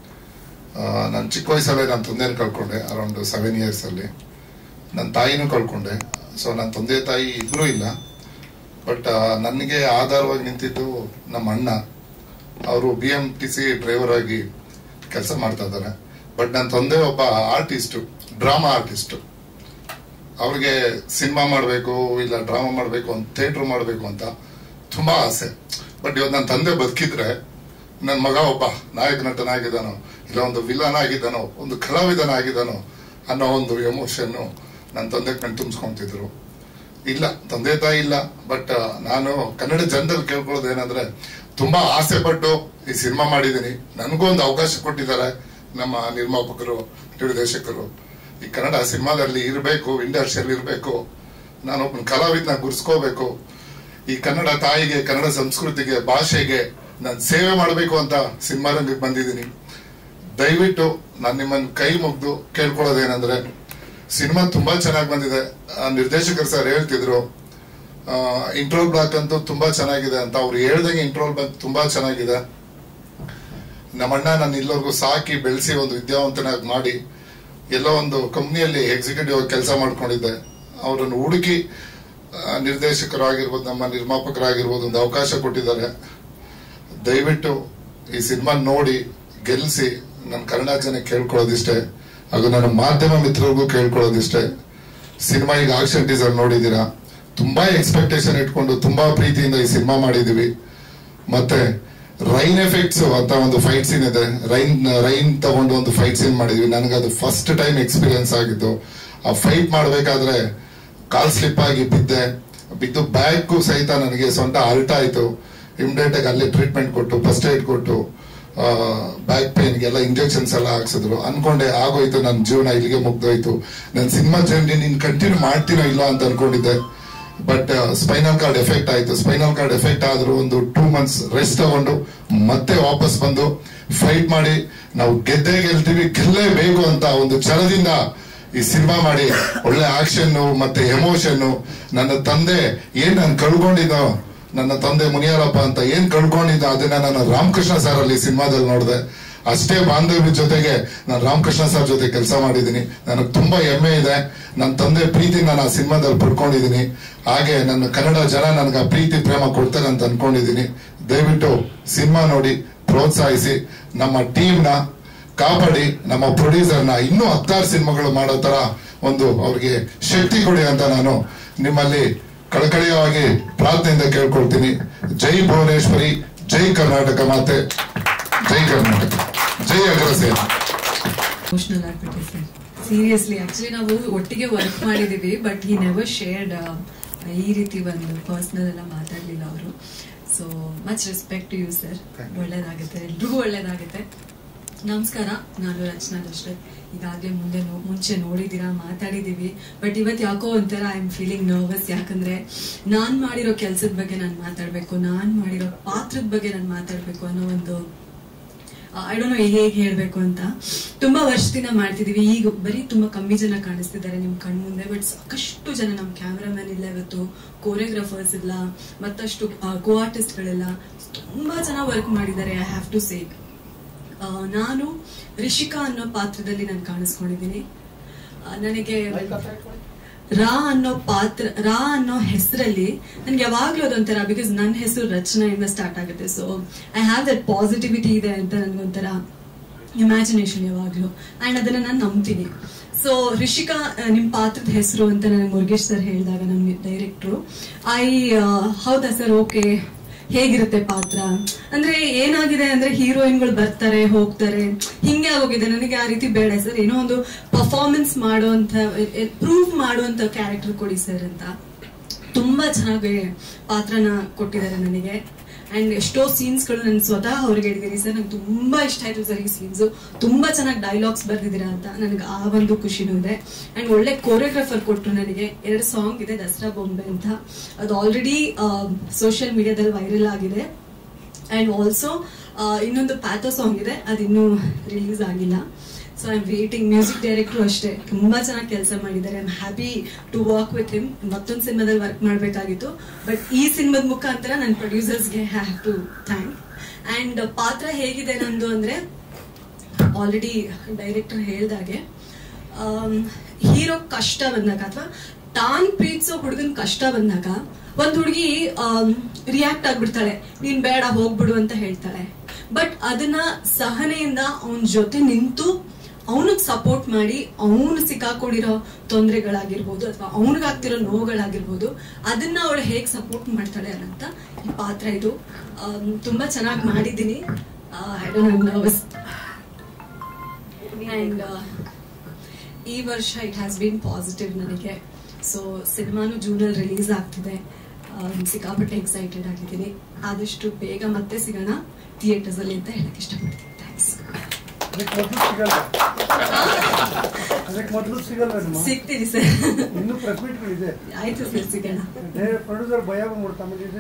ನಾನು ಚಿಕ್ಕ ವಯಸ್ಸಲ್ಲೇ ನನ್ನ ತಂದೆನ ಕಳ್ಕೊಂಡೆ ಅರೌಂಡ್ ಸೆವೆನ್ ಇಯರ್ಸ್ ಅಲ್ಲಿ ನನ್ನ ತಾಯಿನೂ ಕಳ್ಕೊಂಡೆ ಸೊ ನನ್ನ ತಂದೆ ತಾಯಿ ಇಬ್ರು ಇಲ್ಲ ಬಟ್ ನನಗೆ ಆಧಾರವಾಗಿ ನಿಂತಿದ್ದು ನಮ್ಮ ಅಣ್ಣ ಅವರು B M T C driver ಆಗಿ ಕೆಲಸ ಮಾಡ್ತಾ ಇದ್ದಾರೆ ಬಟ್ ನನ್ನ ತಂದೆ ಒಬ್ಬ ಆರ್ಟಿಸ್ಟ್ ಡ್ರಾಮಾ ಆರ್ಟಿಸ್ಟ್ ಅವ್ರಿಗೆ ಸಿನಿಮಾ ಮಾಡಬೇಕು ಇಲ್ಲ ಡ್ರಾಮಾ ಮಾಡಬೇಕು ಅಂತ ಥಿಯೇಟರ್ ಮಾಡಬೇಕು ಅಂತ ತುಂಬಾ ಆಸೆ ಬಟ್ ಇವತ್ತು ನನ್ನ ತಂದೆ ಬದುಕಿದ್ರೆ ನನ್ನ ಮಗ ಒಬ್ಬ ನಾಯಕ ನಟನಾಗಿದ್ದಾನೋ ಇಲ್ಲ ಒಂದು ವಿಲನ್ ಆಗಿದ್ದಾನೋ ಒಂದು ಕಲಾವಿದನಾಗಿದ್ದಾನೋ ಅನ್ನೋ ಒಂದು ಎಮೋಷನ್ ನನ್ನ ತಂದೆ ಕಣ್ ತುಂಬಿಸ್ಕೊಂತಿದ್ರು ಇಲ್ಲ ತಂದೆ ತಾಯಿ ಇಲ್ಲ ಬಟ್ ನಾನು ಕನ್ನಡ ಜನರಲ್ಲಿ ಕೇಳ್ಕೊಳ್ಳೋದು ಏನಂದ್ರೆ ತುಂಬಾ ಆಸೆ ಪಟ್ಟು ಈ ಸಿನಿಮಾ ಮಾಡಿದ್ದೀನಿ ನನಗೂ ಒಂದು ಅವಕಾಶ ಕೊಟ್ಟಿದ್ದಾರೆ ನಮ್ಮ ನಿರ್ಮಾಪಕರು ನಿರ್ದೇಶಕರು ಈ ಕನ್ನಡ ಸಿನಿಮಾದಲ್ಲಿ ಇರಬೇಕು ಇಂಡಸ್ಟ್ರಿಯಲ್ಲಿ ಇರಬೇಕು ನಾನೊಬ್ಬನ ಕಲಾವಿದನ ಗುರ್ಸ್ಕೋಬೇಕು ಈ ಕನ್ನಡ ತಾಯಿಗೆ ಕನ್ನಡ ಸಂಸ್ಕೃತಿಗೆ ಭಾಷೆಗೆ ನಾನು ಸೇವೆ ಮಾಡಬೇಕು ಅಂತ ಸಿನಿಮಾ ರಂಗಕ್ಕೆ ಬಂದಿದ್ದೀನಿ ದಯವಿಟ್ಟು ನಾನು ನಿಮ್ಮನ್ನ ಕೈ ಮುಗ್ದು ಕೇಳ್ಕೊಳ್ಳೋದೇನಂದ್ರೆ ಸಿನಿಮಾ ತುಂಬಾ ಚೆನ್ನಾಗಿ ಬಂದಿದೆ ಆ ನಿರ್ದೇಶಕರು ಸರ್ ಹೇಳ್ತಿದ್ರು ಇಂಟ್ರೋಲ್ ಬ್ಲಾಕ್ ಅಂತೂ ತುಂಬಾ ಚೆನ್ನಾಗಿದೆ ಅಂತ ಅವ್ರು ಹೇಳ್ದಂಗೆ ಇಂಟ್ರೋಲ್ ಬ್ಲಾಕ್ ತುಂಬಾ ಚೆನ್ನಾಗಿದೆ ನಮ್ಮಣ್ಣ ನಾನು ಇಲ್ಲವರೆಗೂ ಸಾಕಿ ಬೆಳೆಸಿ ಒಂದು ವಿದ್ಯಾವಂತನಾಗಿ ಮಾಡಿ ಎಲ್ಲೋ ಒಂದು ಕಂಪ್ನಿಯಲ್ಲಿ ಎಕ್ಸಿಕ್ಯೂಟಿವ್ ಕೆಲಸ ಮಾಡ್ಕೊಂಡಿದ್ದೆ ಅವರನ್ನು ಹುಡುಕಿ ಆ, ನಿರ್ದೇಶಕರಾಗಿರ್ಬೋದು ನಮ್ಮ ನಿರ್ಮಾಪಕರಾಗಿರ್ಬೋದು ಒಂದು ಅವಕಾಶ ಕೊಟ್ಟಿದ್ದಾರೆ ದಯವಿಟ್ಟು ಈ ಸಿನಿಮಾ ನೋಡಿ ಗೆಲ್ಲಿಸಿ ನನ್ನ ಕನ್ನಡ ಜನ ಕೇಳ್ಕೊಳ್ಳೋದಿಷ್ಟೇ ಹಾಗೂ ನನ್ನ ಮಾಧ್ಯಮ ಮಿತ್ರರಿಗೂ ಕೇಳ್ಕೊಳ್ಳೋದಿಷ್ಟೇ ಸಿನಿಮಾ ಈಗ ಆಕ್ಷನ್ ಟೀಸರ್ ನೋಡಿದೀರಾ ತುಂಬಾ ಎಕ್ಸ್ಪೆಕ್ಟೇಷನ್ ಇಟ್ಕೊಂಡು ತುಂಬಾ ಪ್ರೀತಿಯಿಂದ ಈ ಸಿನಿಮಾ ಮಾಡಿದೀವಿ ಮತ್ತೆ ರೈನ್ ಎಫೆಕ್ಟ್ಸ್ ಅಂತ ಒಂದು ಫೈಟ್ ಸೀನ್ ಇದೆ ರೈನ್ ರೈನ್ ತಗೊಂಡು ಒಂದು ಫೈಟ್ ಸೀನ್ ಮಾಡಿದ್ವಿ ನನಗೆ ಅದು ಫಸ್ಟ್ ಟೈಮ್ ಎಕ್ಸ್ಪೀರಿಯನ್ಸ್ ಆಗಿತ್ತು ಆ ಫೈಟ್ ಮಾಡ್ಬೇಕಾದ್ರೆ ಕಾಲ್ ಸ್ಲಿಪ್ ಆಗಿ ಬಿದ್ದೆ ಬಿದ್ದು ಬ್ಯಾಗ್ ಸಹಿತ ನನಗೆ ಸ್ವಂತ ಅಲ್ಟ್ ಆಯ್ತು ಇಮಿಡಿಯೇಟ್ ಆಗಿ ಅಲ್ಲೇ ಟ್ರೀಟ್ಮೆಂಟ್ ಕೊಟ್ಟು ಫಸ್ಟ್ ಏಡ್ ಕೊಟ್ಟು ಬ್ಯಾಕ್ ಪೇನ್ಗೆಲ್ಲ ಇಂಜೆಕ್ಷನ್ಸ್ ಎಲ್ಲ ಹಾಕ್ಸಿದ್ರು ಅನ್ಕೊಂಡೆ ಆಗೋಯ್ತು ನನ್ನ ಜೀವನ ಇಲ್ಲಿಗೆ ಮುಗ್ದೋಯ್ತು ನನ್ನ ಸಿನಿಮಾ ಜರ್ನಿ ನೀನ್ ಕಂಟಿನ್ಯೂ ಮಾಡ್ತೀನೋ ಇಲ್ಲ ಅಂತ ಅನ್ಕೊಂಡಿದ್ದೆ ಬಟ್ ಸ್ಪೈನಲ್ ಕಾರ್ಡ್ ಎಫೆಕ್ಟ್ ಆಯ್ತು ಸ್ಪೈನಲ್ ಕಾರ್ಡ್ ಎಫೆಕ್ಟ್ ಆದ್ರೂ ಒಂದು ಟೂ ಮಂತ್ಸ್ ರೆಸ್ಟ್ ತಗೊಂಡು ಮತ್ತೆ ವಾಪಸ್ ಬಂದು ಫೈಟ್ ಮಾಡಿ ನಾವು ಗೆದ್ದೇ ಗೆಲ್ತೀವಿ ಗೆಲ್ಲೇಬೇಕು ಅಂತ ಒಂದು ಛಲದಿಂದ ಈ ಸಿನಿಮಾ ಮಾಡಿ ಒಳ್ಳೆ ಆಕ್ಷನ್ ಮತ್ತೆ ಎಮೋಷನ್ ನನ್ನ ತಂದೆ ಏನ್ ನಾನು ಕಳ್ಕೊಂಡಿದ್ದೋ ನನ್ನ ತಂದೆ ಮುನಿಯಾರಪ್ಪ ಅಂತ ಏನ್ ಕಳ್ಕೊಂಡಿದ್ದ ಅದನ್ನ ನಾನು ರಾಮಕೃಷ್ಣ ಸರ್ ಅಲ್ಲಿ ಸಿನಿಮಾದಲ್ಲಿ ನೋಡಿದೆ ಅಷ್ಟೇ ಬಾಂಧವ್ಯ ಜೊತೆಗೆ ನಾನು ರಾಮಕೃಷ್ಣ ಸರ್ ಜೊತೆ ಕೆಲಸ ಮಾಡಿದ್ದೀನಿ ನನಗೆ ತುಂಬಾ ಹೆಮ್ಮೆ ಇದೆ ನನ್ನ ತಂದೆ ಪ್ರೀತಿ ನಾನು ಆ ಸಿನಿಮಾದಲ್ಲಿ ಪಡ್ಕೊಂಡಿದ್ದೀನಿ ಹಾಗೆ ನನ್ನ ಕನ್ನಡ ಜನ ನನಗೆ ಆ ಪ್ರೀತಿ ಪ್ರೇಮ ಕೊಡ್ತಾರೆ ಅಂತ ಅನ್ಕೊಂಡಿದ್ದೀನಿ ದಯವಿಟ್ಟು ಸಿನಿಮಾ ನೋಡಿ ಪ್ರೋತ್ಸಾಹಿಸಿ ನಮ್ಮ ಟೀಮ್ ನ ಕಾಪಾಡಿ ನಮ್ಮ ಪ್ರೊಡ್ಯೂಸರ್ ನ ಇನ್ನೂ ಹತ್ತಾರು ಸಿನಿಮಾಗಳು ಮಾಡೋ ತರ ಒಂದು ಅವ್ರಿಗೆ ಶಕ್ತಿ ಕೊಡಿ ಅಂತ ನಾನು ನಿಮ್ಮಲ್ಲಿ ಕಳಕಳಿಯವಾಗಿ ಪ್ರಾರ್ಥನೆಯಿಂದ ಕೇಳ್ಕೊಳ್ತೀನಿ ಜೈ ಭುವನೇಶ್ವರಿ ಜೈ ಕರ್ನಾಟಕ ಮಾತೆ ಜೈ ಕರ್ನಾಟಕ ಜೈ ಅಗ್ರಸೇನ ಎಮೋಷನಲ್ ಆಗ್ಬಿಟ್ಟೆ ಸರ್ ಸೀರಿಯಸ್ಲಿ ಆಕ್ಚುಲಿ ನಾವು ಒಟ್ಟಿಗೆ ವರ್ಕ್ ಮಾಡಿದೀವಿ ಬಟ್ ಈ ನೆವರ್ ಶೇರ್ಡ್ ಈ ರೀತಿ ಒಂದು ಪರ್ಸ್ನಲ್ ಎಲ್ಲ ಮಾತಾಡ್ಲಿಲ್ಲ ಅವರು so much respect you sir ಒಳ್ಳೇದಾಗುತ್ತೆ ಎಲ್ರಿಗೂ ಒಳ್ಳೇದಾಗುತ್ತೆ ನಮಸ್ಕಾರ ನಾನು ರಚನಾ ದಶ್ರಥ್ ಈಗಾಗಲೇ ಮುಂದೆ ನೋ- ಮುಂಚೆ ನೋಡಿದ್ದೀರಾ ಮಾತಾಡಿದೀವಿ ಬಟ್ ಇವತ್ತು ಯಾಕೋ ಒಂಥರ ಐ ಆಮ್ ಫೀಲಿಂಗ್ ನರ್ವಸ್ ಯಾಕಂದ್ರೆ ನಾನ್ ಮಾಡಿರೋ ಕೆಲಸದ ಬಗ್ಗೆ ನಾನು ಮಾತಾಡ್ಬೇಕು ನಾನ್ ಮಾಡಿರೋ ಪಾತ್ರದ ಬಗ್ಗೆ ನಾನು ಮಾತಾಡ್ಬೇಕು ಅನ್ನೋ ಒಂದು ಐ ಡೋಂಟ್ ನೋ ಹೇಗೆ ಹೇಳ್ಬೇಕು ಅಂತ ತುಂಬಾ ವರ್ಷದಿಂದ ಮಾಡ್ತಿದೀವಿ ಈಗ ಬರೀ ತುಂಬಾ ಕಮ್ಮಿ ಜನ ಕಾಣಿಸ್ತಿದ್ದಾರೆ ನಿಮ್ ಕಣ್ ಮುಂದೆ ಬಟ್ ಸಾಕಷ್ಟು ಜನ ನಮ್ ಕ್ಯಾಮ್ರಾಮನ್ ಇಲ್ಲ ಇವತ್ತು ಕೋರಿಯೋಗ್ರಾಫರ್ಸ್ ಇಲ್ಲ ಮತ್ತಷ್ಟು ಕೋ ಆರ್ಟಿಸ್ಟ್ಗಳೆಲ್ಲ ತುಂಬಾ ಜನ ವರ್ಕ್ ಮಾಡಿದ್ದಾರೆ ಐ ಹ್ಯಾವ್ ಟು ಸೇ ನಾನು ರಿಷಿಕಾ ಅನ್ನೋ ಪಾತ್ರದಲ್ಲಿ ನಾನು ಕಾಣಿಸ್ಕೊಂಡಿದ್ದೀನಿ ಆ, ನನಗೆ ರಾ ಅನ್ನೋ ಪಾತ್ರ ರಾ ಅನ್ನೋ ಹೆಸರಲ್ಲಿ ನನ್ಗೆ ಯಾವಾಗ್ಲೂ ಅದೊಂಥರ ಬಿಕಾಸ್ ನನ್ನ ಹೆಸರು ರಚನೆಯಿಂದ ಸ್ಟಾರ್ಟ್ ಆಗುತ್ತೆ so I have that positivity ಇದೆ ಅಂತ ನನ್ಗೊಂಥರ ಇಮ್ಯಾಜಿನೇಷನ್ ಯಾವಾಗ್ಲೂ ಅಂಡ್ ಅದನ್ನ ನಾನು ನಂಬ್ತೀನಿ ಸೊ ರಿಷಿಕಾ ಆ, ನಿಮ್ ಪಾತ್ರದ ಹೆಸರು ಅಂತ ನನಗೆ ಮುರುಗೇಶ್ ಸರ್ ಹೇಳಿದಾಗ ನಮ್ಗೆ ಡೈರೆಕ್ಟ್ರು ಐ ಹೌದಾ ಸರ್ ಓಕೆ ಹೇಗಿರುತ್ತೆ ಪಾತ್ರ ಅಂದ್ರೆ ಏನಾಗಿದೆ ಅಂದ್ರೆ ಹೀರೋಯಿನ್ಗಳು ಬರ್ತಾರೆ ಹೋಗ್ತಾರೆ ಹಿಂಗೆ ಆಗೋಗಿದೆ ನನಗೆ ಆ ರೀತಿ ಬೇಡ ಸರ್ ಏನೋ ಒಂದು ಪರ್ಫಾರ್ಮೆನ್ಸ್ ಮಾಡುವಂತ ಪ್ರೂವ್ ಮಾಡುವಂತ ಕ್ಯಾರೆಕ್ಟರ್ ಕೊಡಿ ಸರ್ ಅಂತ ತುಂಬಾ ಚೆನ್ನಾಗಿ ಪಾತ್ರನ ಕೊಟ್ಟಿದ್ದಾರೆ ನನಗೆ ಅಂಡ್ ಎಷ್ಟೋ ಸೀನ್ಸ್ ಗಳು ನಾನು ಸ್ವತಃ ಅವ್ರಿಗೆ ಹೇಳಿದ್ದೀನಿ ಸರ್ ನಂಗೆ ತುಂಬಾ ಇಷ್ಟ ಆಯ್ತು ಸರ್ ಈ ಸೀನ್ಸ್ ತುಂಬಾ ಚೆನ್ನಾಗಿ ಡೈಲಾಗ್ಸ್ ಬರ್ದಿದ್ದೀರಾ ಅಂತ ನನಗೆ ಆ ಒಂದು ಖುಷಿನೂ ಇದೆ ಅಂಡ್ ಒಳ್ಳೆ ಕೋರಿಯೋಗ್ರಾಫರ್ ಕೊಟ್ಟರು ನನಗೆ ಎರಡು ಸಾಂಗ್ ಇದೆ ದಸರಾ ಬೊಂಬೆ ಅಂತ ಅದು ಆಲ್ರೆಡಿ ಸೋಷಿಯಲ್ ಮೀಡಿಯಾದಲ್ಲಿ ವೈರಲ್ ಆಗಿದೆ ಅಂಡ್ ಆಲ್ಸೋ ಇನ್ನೊಂದು ಪ್ಯಾಥೋ ಸಾಂಗ್ ಇದೆ ಅದಿನ್ನೂ ರಿಲೀಸ್ ಆಗಿಲ್ಲ so I am waiting music director ಅಷ್ಟೇ ತುಂಬಾ ಚೆನ್ನಾಗಿ ಕೆಲಸ ಮಾಡಿದ್ದಾರೆ I am happy to work with him ಮತ್ತೊಂದು ಸಿನಿಮಾದಲ್ಲಿ ವರ್ಕ್ ಮಾಡಬೇಕಾಗಿತ್ತು ಬಟ್ ಈ ಸಿನಿಮಾದ ಮುಖಾಂತರ ನನ್ನ ಪ್ರೊಡ್ಯೂಸರ್ಸ್ಗೆ ಹ್ಯಾವ್ ಟು ಥ್ಯಾಂಕ್ ಅಂಡ್ ಪಾತ್ರ ಹೇಗಿದೆ ನಂದು ಅಂದ್ರೆ ಆಲ್ರೆಡಿ ಡೈರೆಕ್ಟರ್ ಹೇಳ್ದಾಗೆ ಹೀರೋ ಕಷ್ಟ ಬಂದಾಗ ಅಥವಾ ತಾನ್ ಪ್ರೀತಿಸೋ ಹುಡುಗನ್ ಕಷ್ಟ ಬಂದಾಗ ಒಂದ್ ಹುಡುಗಿ ರಿಯಾಕ್ಟ್ ಆಗ್ಬಿಡ್ತಾಳೆ ನೀನ್ ಬೇಡ ಹೋಗ್ಬಿಡು ಅಂತ ಹೇಳ್ತಾಳೆ ಬಟ್ ಅದನ್ನ ಸಹನೆಯಿಂದ ಅವನ ಜೊತೆ ನಿಂತು ಅವನಿಗೆ ಸಪೋರ್ಟ್ ಮಾಡಿ ಅವನು ಸಿಕ್ಕಾಕೊಂಡಿರೋ ತೊಂದರೆಗಳಾಗಿರ್ಬೋದು ಅಥವಾ ಅವನಿಗಾಗ್ತಿರೋ ನೋವುಗಳಾಗಿರ್ಬೋದು ಅದನ್ನ ಅವಳು ಹೇಗ್ ಸಪೋರ್ಟ್ ಮಾಡ್ತಾಳೆ ಅನ್ನಂತ ಈ ಪಾತ್ರ ಇದು ಆಮ್, ತುಂಬಾ ಚೆನ್ನಾಗಿ ಮಾಡಿದ್ದೀನಿ ಐ ಡೋಂಟ್ ನರ್ವಸ್ ಅಂಡ್ ಈ ವರ್ಷ ಇಟ್ ಹ್ಯಾಸ್ ಬೀನ್ ಪಾಸಿಟಿವ್ ನನಗೆ ಸೊ ಸಿನಿಮಾನು ಜೂನಲ್ಲಿ ರಿಲೀಸ್ ಆಗ್ತಿದೆ ಆಮ್, ಸಿಕ್ಕಾಪಟ್ಟೆ ಎಕ್ಸೈಟೆಡ್ ಆಗಿದ್ದೀನಿ ಆದಷ್ಟು ಬೇಗ ಮತ್ತೆ ಸಿಗೋಣ ಥಿಯೇಟರ್ಸ್ ಅಲ್ಲಿ ಅಂತ ಹೇಳಕ್ ಇಷ್ಟಪಡ್ತೀನಿ ಥ್ಯಾಂಕ್ಸ್ ಅದಕ್ಕೆ ಮೊದಲು ಸಿಗಲ್ಲ ಅದಕ್ಕೆ ಮೊದಲು ಸಿಗಲ್ಲ ನಿಮ್ಮ ಸಿಗ್ತೀನಿ ಸರ್ ಇನ್ನೂ ಪ್ರೆಸ್ ಮೀಟ್ಗಳಿದೆ ಆಯ್ತು ಸರ್ ಸಿಗೋಣ ಪ್ರೊಡ್ಯೂಸರ್ ಭಯ ಮಾಡ್ತಾಮಿದೆ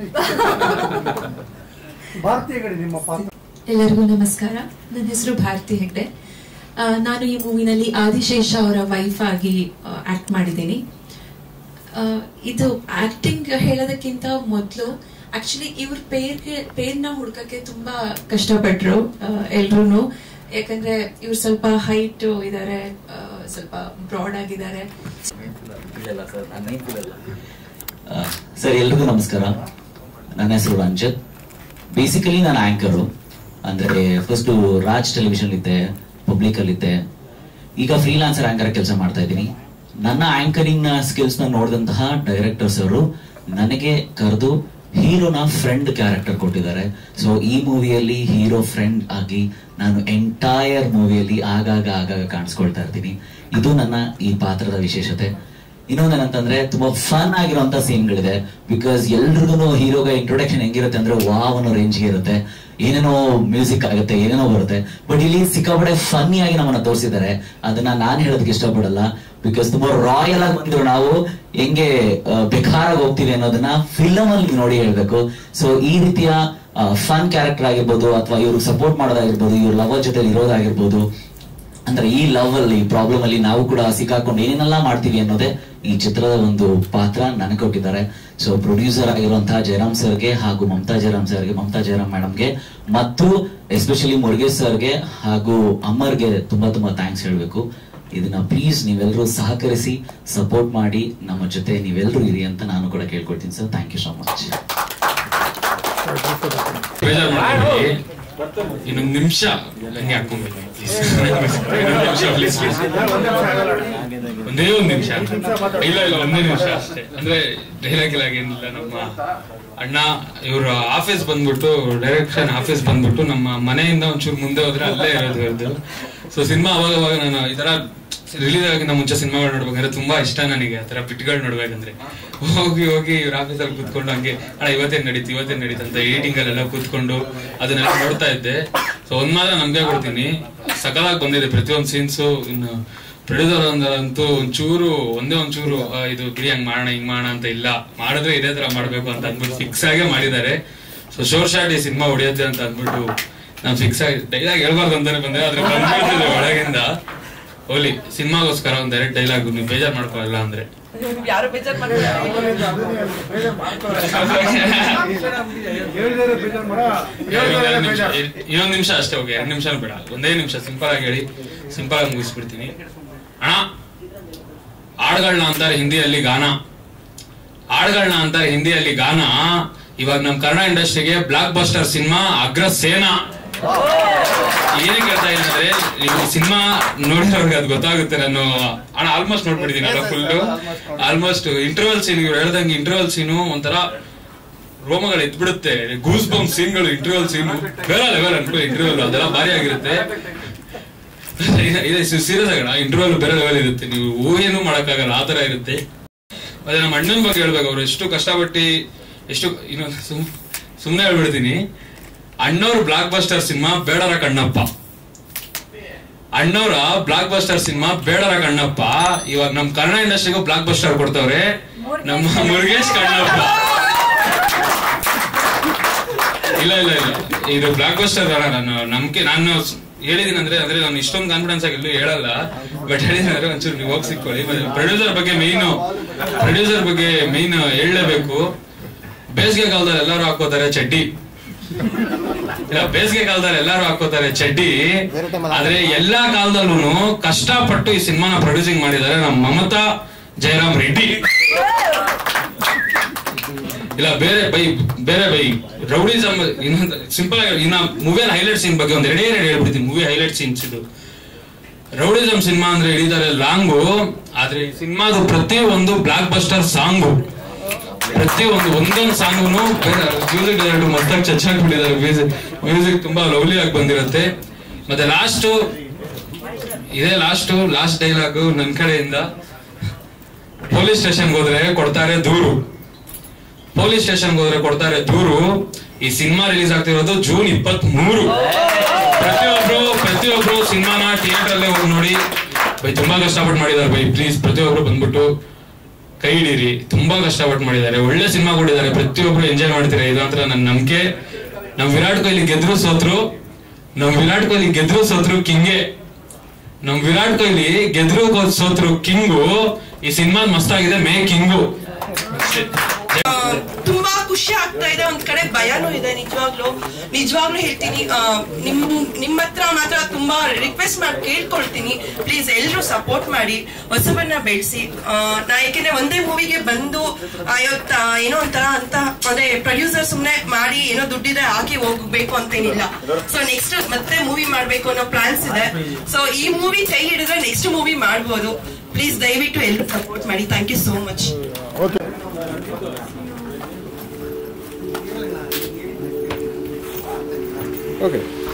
ಭಾರತೀಯ ಗಡಿ ನಿಮ್ಮ ಪಾತ್ರ ಎಲ್ಲರಿಗೂ ನಮಸ್ಕಾರ ನನ್ನ ಹೆಸರು ಭಾರತಿ ಹೆಗ್ಡೆ ಆ, ನಾನು ಈ ಮೂವಿನಲ್ಲಿ ಆದಿಶೇಷ ಅವರ ವೈಫ್ ಆಗಿ ಆಕ್ಟ್ ಮಾಡಿದ್ದೀನಿ ಆ, ಇದು ಆಕ್ಟಿಂಗ್ ಹೇಳೋದಕ್ಕಿಂತ ಮೊದಲು ಆಕ್ಚುಲಿ ಇವ್ರ ಪೇರ್ಗೆ ಪೇರ್ನ ಹುಡ್ಕಕ್ಕೆ ತುಂಬಾ ಕಷ್ಟಪಟ್ರು ಎಲ್ರು ಯಾಕಂದ್ರೆ ಇವ್ರು ಸ್ವಲ್ಪ ಹೈಟ್ ಇದಾರೆ ಆ, ಸ್ವಲ್ಪ ಬ್ರಾಡ್ ಆಗಿದ್ದಾರೆ ಸರ್ ಎಲ್ರಿಗೂ ನಮಸ್ಕಾರ ನನ್ನ ಹೆಸರು ರಂಜಿತ್ ಬೇಸಿಕಲಿ ನಾನು ಆಂಕರು ಅಂದ್ರೆ ಫಸ್ಟ್ ರಾಜ್ ಟೆಲಿವಿಷನ್ ಇದ್ದೆ ಪಬ್ಲಿಕ್ ಅಲ್ಲಿ ಇದ್ದೆ ಈಗ ಫ್ರೀಲಾನ್ಸರ್ ಆಂಕರ್ ಕೆಲಸ ಮಾಡ್ತಾ ಇದ್ದೀನಿ ನನ್ನ ಆಂಕರಿಂಗ್ ನ ಸ್ಕಿಲ್ಸ್ ನ ನೋಡಿದಂತಹ ಡೈರೆಕ್ಟರ್ಸ್ ಅವರು ನನಗೆ ಕರೆದು ಹೀರೋನ ಫ್ರೆಂಡ್ ಕ್ಯಾರೆಕ್ಟರ್ ಕೊಟ್ಟಿದ್ದಾರೆ ಸೊ ಈ ಮೂವಿಯಲ್ಲಿ ಹೀರೋ ಫ್ರೆಂಡ್ ಆಗಿ ನಾನು ಎಂಟೈರ್ ಮೂವಿಯಲ್ಲಿ ಆಗಾಗ ಆಗಾಗ ಕಾಣಿಸ್ಕೊಳ್ತಾ ಇರ್ತೀನಿ ಇದು ನನ್ನ ಈ ಪಾತ್ರದ ವಿಶೇಷತೆ ಇನ್ನೊಂದೇನಂತಂದ್ರೆ ತುಂಬಾ ಫನ್ ಆಗಿರುವಂತ ಸೀನ್ಗಳಿದೆ ಬಿಕಾಸ್ ಎಲ್ರಿಗೂ ಹೀರೋಗ ಇಂಟ್ರೊಡಕ್ಷನ್ ಹೆಂಗಿರುತ್ತೆ ಅಂದ್ರೆ ವಾವ್ ಅನ್ನೋ ರೇಂಜ್ಗೆ ಇರುತ್ತೆ ಏನೇನೋ ಮ್ಯೂಸಿಕ್ ಆಗುತ್ತೆ ಏನೇನೋ ಬರುತ್ತೆ ಬಟ್ ಇಲ್ಲಿ ಸಿಕ್ಕಾಪಡೆ ಫನ್ನಿ ಆಗಿ ನಮ್ಮನ್ನ ತೋರಿಸಿದ್ದಾರೆ ಅದನ್ನ ನಾನ್ ಹೇಳೋದಕ್ಕೆ ಇಷ್ಟಪಡಲ್ಲ ಬಿಕಾಸ್ ತುಂಬಾ ರಾಯಲ್ ಆಗಿ ಬಂದ್ರು ನಾವು ಹೆಂಗೆ ಬೆಕಾರಾಗಿ ಹೋಗ್ತೀವಿ ಅನ್ನೋದನ್ನ ಫಿಲಮ್ ಅಲ್ಲಿ ನೋಡಿ ಹೇಳ್ಬೇಕು ಸೊ ಈ ರೀತಿಯ ಫನ್ ಕ್ಯಾರೆಕ್ಟರ್ ಆಗಿರ್ಬೋದು ಅಥವಾ ಇವ್ರಿಗೆ ಸಪೋರ್ಟ್ ಮಾಡೋದಾಗಿರ್ಬೋದು ಇವ್ರ ಲವರ್ ಜೊತೆ ಇರೋದಾಗಿರ್ಬೋದು ಅಂದ್ರೆ ಈ ಲವ್ ಅಲ್ಲಿ ಪ್ರಾಬ್ಲಮ್ ಅಲ್ಲಿ ನಾವು ಕೂಡ ಸಿಕ್ಕಾಕೊಂಡು ಏನೆಲ್ಲ ಮಾಡ್ತೀವಿ ಅನ್ನೋದೇ ಈ ಚಿತ್ರದ ಒಂದು ಪಾತ್ರ ನನಗೆ ಕೊಟ್ಟಿದ್ದಾರೆ ಸೊ ಪ್ರೊಡ್ಯೂಸರ್ ಆಗಿರುವಂತಹ ಜಯರಾಮ್ ಸರ್ಗೆ ಹಾಗೂ ಮಮತಾ ಜಯರಾಮ್ ಸರ್ಗೆ ಮಮತಾ ಜಯರಾಮ್ ಮೇಡಮ್ಗೆ ಮತ್ತು ಎಸ್ಪೆಷಲಿ ಮುರುಗೇಶ್ ಸರ್ಗೆ ಹಾಗೂ ಅಮ್ಮರ್ಗೆ ತುಂಬಾ ತುಂಬಾ ಥ್ಯಾಂಕ್ಸ್ ಹೇಳ್ಬೇಕು ಇದನ್ನ ಪ್ಲೀಸ್ ನೀವೆಲ್ಲರೂ ಸಹಕರಿಸಿ ಸಪೋರ್ಟ್ ಮಾಡಿ ನಮ್ಮ ಜೊತೆ ನೀವೆಲ್ಲರೂ ಇರಿ ಅಂತ ನಾನು ಕೂಡ ಕೇಳ್ಕೊಳ್ತೀನಿ sir thank you so much ಬೇಜಾರ್ ಮಾಡ್ಬೇಡಿ ಇನ್ನೊಂದು ನಿಮಿಷ ಹಂಗೆ ಹಾಕೊಂಡ್ಬೇಕು ಪ್ಲೀಸ್ ಒಂದೇ ಒಂದು ನಿಮಿಷ ಇಲ್ಲ ಇಲ್ಲ ಒಂದೇ ನಿಮಿಷ ಅಷ್ಟೇ ಅಂದ್ರೆ ಡೈಲಾಗ್ ಇಲ್ಲ ಏನಿಲ್ಲ ನಮ್ಮ ಅಣ್ಣ ಇವ್ರ ಆಫೀಸ್ ಬಂದ್ಬಿಟ್ಟು ಡೈರೆಕ್ಷನ್ ಆಫೀಸ್ ಬಂದ್ಬಿಟ್ಟು ನಮ್ಮ ಮನೆಯಿಂದ ಒಂಚೂರು ಮುಂದೆ ಹೋದ್ರೆ ಅಲ್ಲೇ ಇರೋದು ಇರೋದು ಸೊ ಸಿನಿಮಾ ಅವಾಗ ಅವಾಗ ನಾನು ಈ ತರ ರಿಲೀಸ್ ಆಗಿನ ಮುಂಚೆ ಸಿನಿಮಾಗಳು ನೋಡ್ಬೇಕಂದ್ರೆ ತುಂಬಾ ಇಷ್ಟ ನನಗೆ ಆತರ ಬಿಟ್ಗಳು ನೋಡ್ಬೇಕಂದ್ರೆ ಹೋಗಿ ಹೋಗಿ ಇವ್ರ ಆಫೀಸಲ್ಲಿ ಕೂತ್ಕೊಂಡು ಹಂಗೆ ಅಣ್ಣ ಇವತ್ತೇನ್ ನಡೀತು ಇವತ್ತೇನ್ ನಡೀತು ಅಂತ ಏಟಿಂಗ್ ಅಲ್ಲೆಲ್ಲ ಕೂತ್ಕೊಂಡು ಅದನ್ನೆಲ್ಲ ನೋಡ್ತಾ ಇದ್ದೆ ಸೊ ಒಂದ್ ಮಾತ್ರ ನಮ್ಗೆ ಕೊಡ್ತೀನಿ ಸಕಲಾಗಿ ಬಂದಿದೆ ಪ್ರತಿಯೊಂದು ಸೀನ್ಸು ಇನ್ನು ಪ್ರೊಡ್ಯೂಸರ್ ಅಂತೂ ಒಂಚೂರು ಒಂದೇ ಒಂಚೂರು ಆ, ಇದು ಬಿಡಿ ಹಂಗ್ ಮಾಡೋಣ ಹಿಂಗ್ ಮಾಡೋಣ ಅಂತ ಇಲ್ಲ ಮಾಡಿದ್ರೆ ಇದೇ ತರ ಮಾಡ್ಬೇಕು ಅಂತ ಅಂದ್ಬಿಟ್ಟು ಫಿಕ್ಸ್ ಆಗೇ ಮಾಡಿದ್ದಾರೆ ಸೊ ಶೋರ್ ಶಾಟ್ ಈ ಸಿನಿಮಾ ಹೊಡಿಯುತ್ತೆ ಅಂತ ಅಂದ್ಬಿಟ್ಟು ನಾನು ಫಿಕ್ಸ್ ಆಗಿ ಡೈಲಾಗ್ ಹೇಳ್ಬಾರ್ದು ಅಂತಾನೆ ಬಂದೆ ಆದ್ರೆ ಬಂದ್ಬಿಡ್ತಿದೆ ಒಳಗಿಂದ ಹೋಲಿ ಸಿನಿಮಾಗೋಸ್ಕರ ಒಂದ್ ಡೈರೆಕ್ಟ್ ಡೈಲಾಗ್ ನೀವು ಬೇಜಾರ್ ಮಾಡ್ಕೊಳಲ್ಲ ಅಂದ್ರೆ ಯಾರು ಬೇಜಾರ್ ಹೇಳಿದರೆ ಬೇಜಾರ್ ಮಾಡ ಹೇಳಿದರೆ ಬೇಜಾರ್ ಇನ್ನೊಂದ್ ನಿಮಿಷ ಅಷ್ಟೇ ಹೋಗಿ ಎರಡ್ ನಿಮಿಷ ಬೇಡ ಒಂದೇ ನಿಮಿಷ ಸಿಂಪಲ್ ಆಗಿ ಹೇಳಿ ಸಿಂಪಲ್ ಆಗಿ ಮುಗಿಸ್ಬಿಡ್ತೀನಿ ಅಣ್ಣ ಹಾಡ್ಗಳನ್ನ ಅಂತಾರೆ ಹಿಂದಿಯಲ್ಲಿ ಗಾನ ಹಾಡ್ಗಳನ್ನ ಅಂತಾರೆ ಹಿಂದಿಯಲ್ಲಿ ಗಾನ ಇವಾಗ ನಮ್ ಕನ್ನಡ ಇಂಡಸ್ಟ್ರಿಗೆ ಬ್ಲಾಕ್ ಬಸ್ಟರ್ ಸಿನಿಮಾ ಅಗ್ರ ಸೇನಾ ಏನ್ ಕೇಳ್ತಾ ಇಲ್ಲ ಅಂದ್ರೆ ನೀವು ಸಿನಿಮಾ ನೋಡಿರೋರ್ಗೆ ಅದು ಗೊತ್ತಾಗುತ್ತೆ ನಾನು ಅಣ್ಣ ಆಲ್ಮೋಸ್ಟ್ ನೋಡ್ಬಿಟ್ಟಿದ್ದೀನಲ್ಲ ಫುಲ್ ಆಲ್ಮೋಸ್ಟ್ ಇಂಟರ್ವಲ್ ಸೀನ್ ಇವ್ರು ಹೇಳ್ದಂಗೆ ಇಂಟರ್ವಲ್ ಸೀನು ಒಂಥರ ರೋಮಗಳು ಎದ್ಬಿಡುತ್ತೆ ಗೂಸ್ ಬಂಪ್ ಸೀನ್ಗಳು ಇಂಟರ್ವಲ್ ಸೀನು ಬೇರೆ ಲೆವೆಲ್ ಅನ್ಕೋ ಇಂಟರ್ವಲ್ ಅದೆಲ್ಲ ಭಾರಿ ಆಗಿರುತ್ತೆ ಇದೆ ಸೀರಿಯಸ್ ಆಗೋಣ ಇಂಟರ್ವಲ್ ಬೇರೆ ಲೆವೆಲ್ ಇರುತ್ತೆ ನೀವು ಊಹೆನೂ ಮಾಡಕ್ಕಾಗಲ್ಲ ಆ ತರ ಇರುತ್ತೆ ಅದೇ ನಮ್ಮ ಅಣ್ಣನ ಬಗ್ಗೆ ಹೇಳ್ಬೇಕು ಅವ್ರು ಎಷ್ಟು ಕಷ್ಟಪಟ್ಟು ಎಷ್ಟು ಇನ್ನೊಂದು ಸುಮ್ ಸುಮ್ನೆ ಹೇಳ್ಬಿಡ್ತೀನಿ ಅಣ್ಣವ್ರ ಬ್ಲಾಕ್ ಬಸ್ಟರ್ ಸಿನಿಮಾ ಬೇಡರ ಕಣ್ಣಪ್ಪ ಅಣ್ಣವ್ರ ಬ್ಲಾಕ್ ಬಸ್ಟರ್ ಸಿನಿಮಾ ಬೇಡರ ಕಣ್ಣಪ್ಪ ಇವಾಗ ನಮ್ ಕನ್ನಡ ಇಂಡಸ್ಟ್ರಿಗೂ ಬ್ಲಾಕ್ ಬಸ್ಟರ್ ಕೊಡ್ತವ್ರೆ ನಮ್ಮ ಮುರುಗೇಶ್ ಕಣ್ಣಪ್ಪ ಇಲ್ಲ ಇಲ್ಲ ಇಲ್ಲ ಇದು ಬ್ಲಾಕ್ ಬಸ್ಟರ್ ಬೇಡ ನಾನು ನಂಬಿಕೆ ನಾನು ಹೇಳಿದೀನಿ ಅಂದ್ರೆ ಅಂದ್ರೆ ನಾನು ಇಷ್ಟೊಂದು ಕಾನ್ಫಿಡೆನ್ಸ್ ಆಗಿ ಎಲ್ಲೂ ಹೇಳಲ್ಲ ಬಟ್ ಹೇಳಿದೀನಿ ಅಂದ್ರೆ ಒಂಚೂರು ನೀವು ಹೋಗಿ ಸಿಕ್ಕೊಳ್ಳಿ ಮತ್ತೆ ಪ್ರೊಡ್ಯೂಸರ್ ಬಗ್ಗೆ ಮೇನ್ ಪ್ರೊಡ್ಯೂಸರ್ ಬಗ್ಗೆ ಮೇನ್ ಹೇಳಲೇಬೇಕು ಬೇಸಿಗೆ ಕಾಲದಲ್ಲಿ ಎಲ್ಲರೂ ಹಾಕೋತಾರೆ ಚಡ್ಡಿ ಇಲ್ಲ ಬೇಸಿಗೆ ಕಾಲದಲ್ಲಿ ಎಲ್ಲರೂ ಹಾಕೋತಾರೆ ಚಡ್ಡಿ ಆದ್ರೆ ಎಲ್ಲಾ ಕಾಲದಲ್ಲೂ ಕಷ್ಟಪಟ್ಟು ಈ ಸಿನಿಮಾನ ಪ್ರೊಡ್ಯೂಸಿಂಗ್ ಮಾಡಿದ್ದಾರೆ ನಮ್ಮ ಮಮತಾ ಜಯರಾಮ್ ರೆಡ್ಡಿ ಇಲ್ಲ ಬೇರೆ ಬೈ ಬೇರೆ ಬೈ ರೌಡಿಸಮ್ ಇನ್ನೊಂದು ಸಿಂಪಲ್ ಆಗಿ ಇನ್ನ ಮೂವಿಯಲ್ಲಿ ಹೈಲೈಟ್ ಸೀನ್ ಬಗ್ಗೆ ಒಂದ್ ಎರಡೇ ಎರಡು ಹೇಳ್ಬಿಡ್ತೀನಿ ಮೂವಿ ಹೈಲೈಟ್ ಸೀನ್ಸ್ ಇದು ರೌಡಿಸಮ್ ಸಿನಿಮಾ ಅಂದ್ರೆ ಹಿಡಿತಾರೆ ಲಾಂಗು ಆದ್ರೆ ಈ ಸಿನಿಮಾದು ಪ್ರತಿ ಒಂದು ಬ್ಲಾಕ್ ಬಸ್ಟರ್ ಸಾಂಗು ಪ್ರತಿ ಒಂದು ಒಂದೊಂದು ಸಾಂಗುನು ಮ್ಯೂಸಿಕ್ ಎರಡು ಮತ್ತಾಗಿ ಚಚ್ಚಾಗಿ ಬಿಟ್ಟಿದ್ದಾರೆ ಮ್ಯೂಸಿಕ್ ಮ್ಯೂಸಿಕ್ ತುಂಬಾ ಲವ್ಲಿ ಆಗಿ ಬಂದಿರುತ್ತೆ ಮತ್ತೆ ಲಾಸ್ಟ್ ಇದೇ ಲಾಸ್ಟ್ ಲಾಸ್ಟ್ ಡೈಲಾಗು ನನ್ ಕಡೆಯಿಂದ ಪೊಲೀಸ್ ಸ್ಟೇಷನ್ಗೆ ಹೋದ್ರೆ ಕೊಡ್ತಾರೆ ದೂರು ಪೊಲೀಸ್ ಸ್ಟೇಷನ್ಗೆ ಹೋದ್ರೆ ಕೊಡ್ತಾರೆ ದೂರು ಈ ಸಿನಿಮಾ ರಿಲೀಸ್ ಆಗ್ತಿರೋದು ಜೂನ್ ಇಪ್ಪತ್ತ್ ಮೂರು ಪ್ರತಿಯೊಬ್ರು ಪ್ರತಿಯೊಬ್ರು ಸಿನಿಮಾನ ಥಿಯೇಟರ್ ಅಲ್ಲೇ ಹೋಗಿ ನೋಡಿ ಬೈ ತುಂಬಾ ಕಷ್ಟಪಟ್ಟು ಮಾಡಿದ್ದಾರೆ ಬೈ ಪ್ಲೀಸ್ ಪ್ರತಿಯೊಬ್ರು ಬಂದ್ಬಿಟ್ಟು ಕೈ ಹಿಡೀರಿ ತುಂಬಾ ಕಷ್ಟಪಟ್ಟು ಮಾಡಿದ್ದಾರೆ ಒಳ್ಳೆ ಸಿನಿಮಾ ಕೊಟ್ಟಿದ್ದಾರೆ ಪ್ರತಿಯೊಬ್ರು ಎಂಜಾಯ್ ಮಾಡ್ತೀರಾ ಇದು ಅಂತ ನನ್ನ ನಂಬಿಕೆ ನಮ್ ವಿರಾಟ್ ಕೊಹ್ಲಿ ಗೆದ್ರು ಸೋತ್ರು ನಮ್ ವಿರಾಟ್ ಕೊಹ್ಲಿ ಗೆದ್ರು ಸೋತ್ರು ಕಿಂಗೆ ನಮ್ ವಿರಾಟ್ ಕೊಹ್ಲಿ ಗೆದ್ರು ಕೋ- ಸೋತ್ರು ಕಿಂಗು ಈ ಸಿನಿಮಾ ಮಸ್ತಾಗಿದೆ ಮೇ ಕಿಂಗು ಅಷ್ಟೇ. ಆ, ತುಂಬಾ ಖುಷಿ ಆಗ್ತಾ ಇದೆ ಒಂದ್ ಕಡೆ ಭಯನೂ ಇದೆ ನಿಜವಾಗ್ಲೂ ನಿಜವಾಗ್ಲೂ ಹೇಳ್ತೀನಿ ಆ, ನಿಮ್ ನಿಮ್ಮ ಹತ್ರ ಮಾತ್ರ ತುಂಬಾ ರಿಕ್ವೆಸ್ಟ್ ಮಾಡಿ ಕೇಳ್ಕೊಳ್ತೀನಿ ಪ್ಲೀಸ್ ಎಲ್ರು ಸಪೋರ್ಟ್ ಮಾಡಿ ಹೊಸಬನ್ನ ಬೆಳೆಸಿ ನಾ ಯಾಕೆಂದ್ರೆ ಒಂದೇ ಮೂವಿಗೆ ಬಂದು ಅಯ್ಯೋ ತ- ಏನೋ ಒಂಥರ ಅಂತ ಅಂದ್ರೆ ಪ್ರೊಡ್ಯೂಸರ್ ಸುಮ್ನೆ ಮಾಡಿ ಏನೋ ದುಡ್ಡಿದೆ ಹಾಕಿ ಹೋಗ್ಬೇಕು ಅಂತೇನಿಲ್ಲ ಸೊ ನೆಕ್ಸ್ಟ್ ಮತ್ತೆ ಮೂವಿ ಮಾಡ್ಬೇಕು ಅನ್ನೋ ಪ್ಲಾನ್ಸ್ ಇದೆ ಸೊ ಈ ಮೂವಿ ಕೈ ಹಿಡಿದ್ರೆ ನೆಕ್ಸ್ಟ್ ಮೂವಿ ಮಾಡ್ಬೋದು ಪ್ಲೀಸ್ ದಯವಿಟ್ಟು ಎಲ್ಲರೂ ಸಪೋರ್ಟ್ ಮಾಡಿ thank you so much okay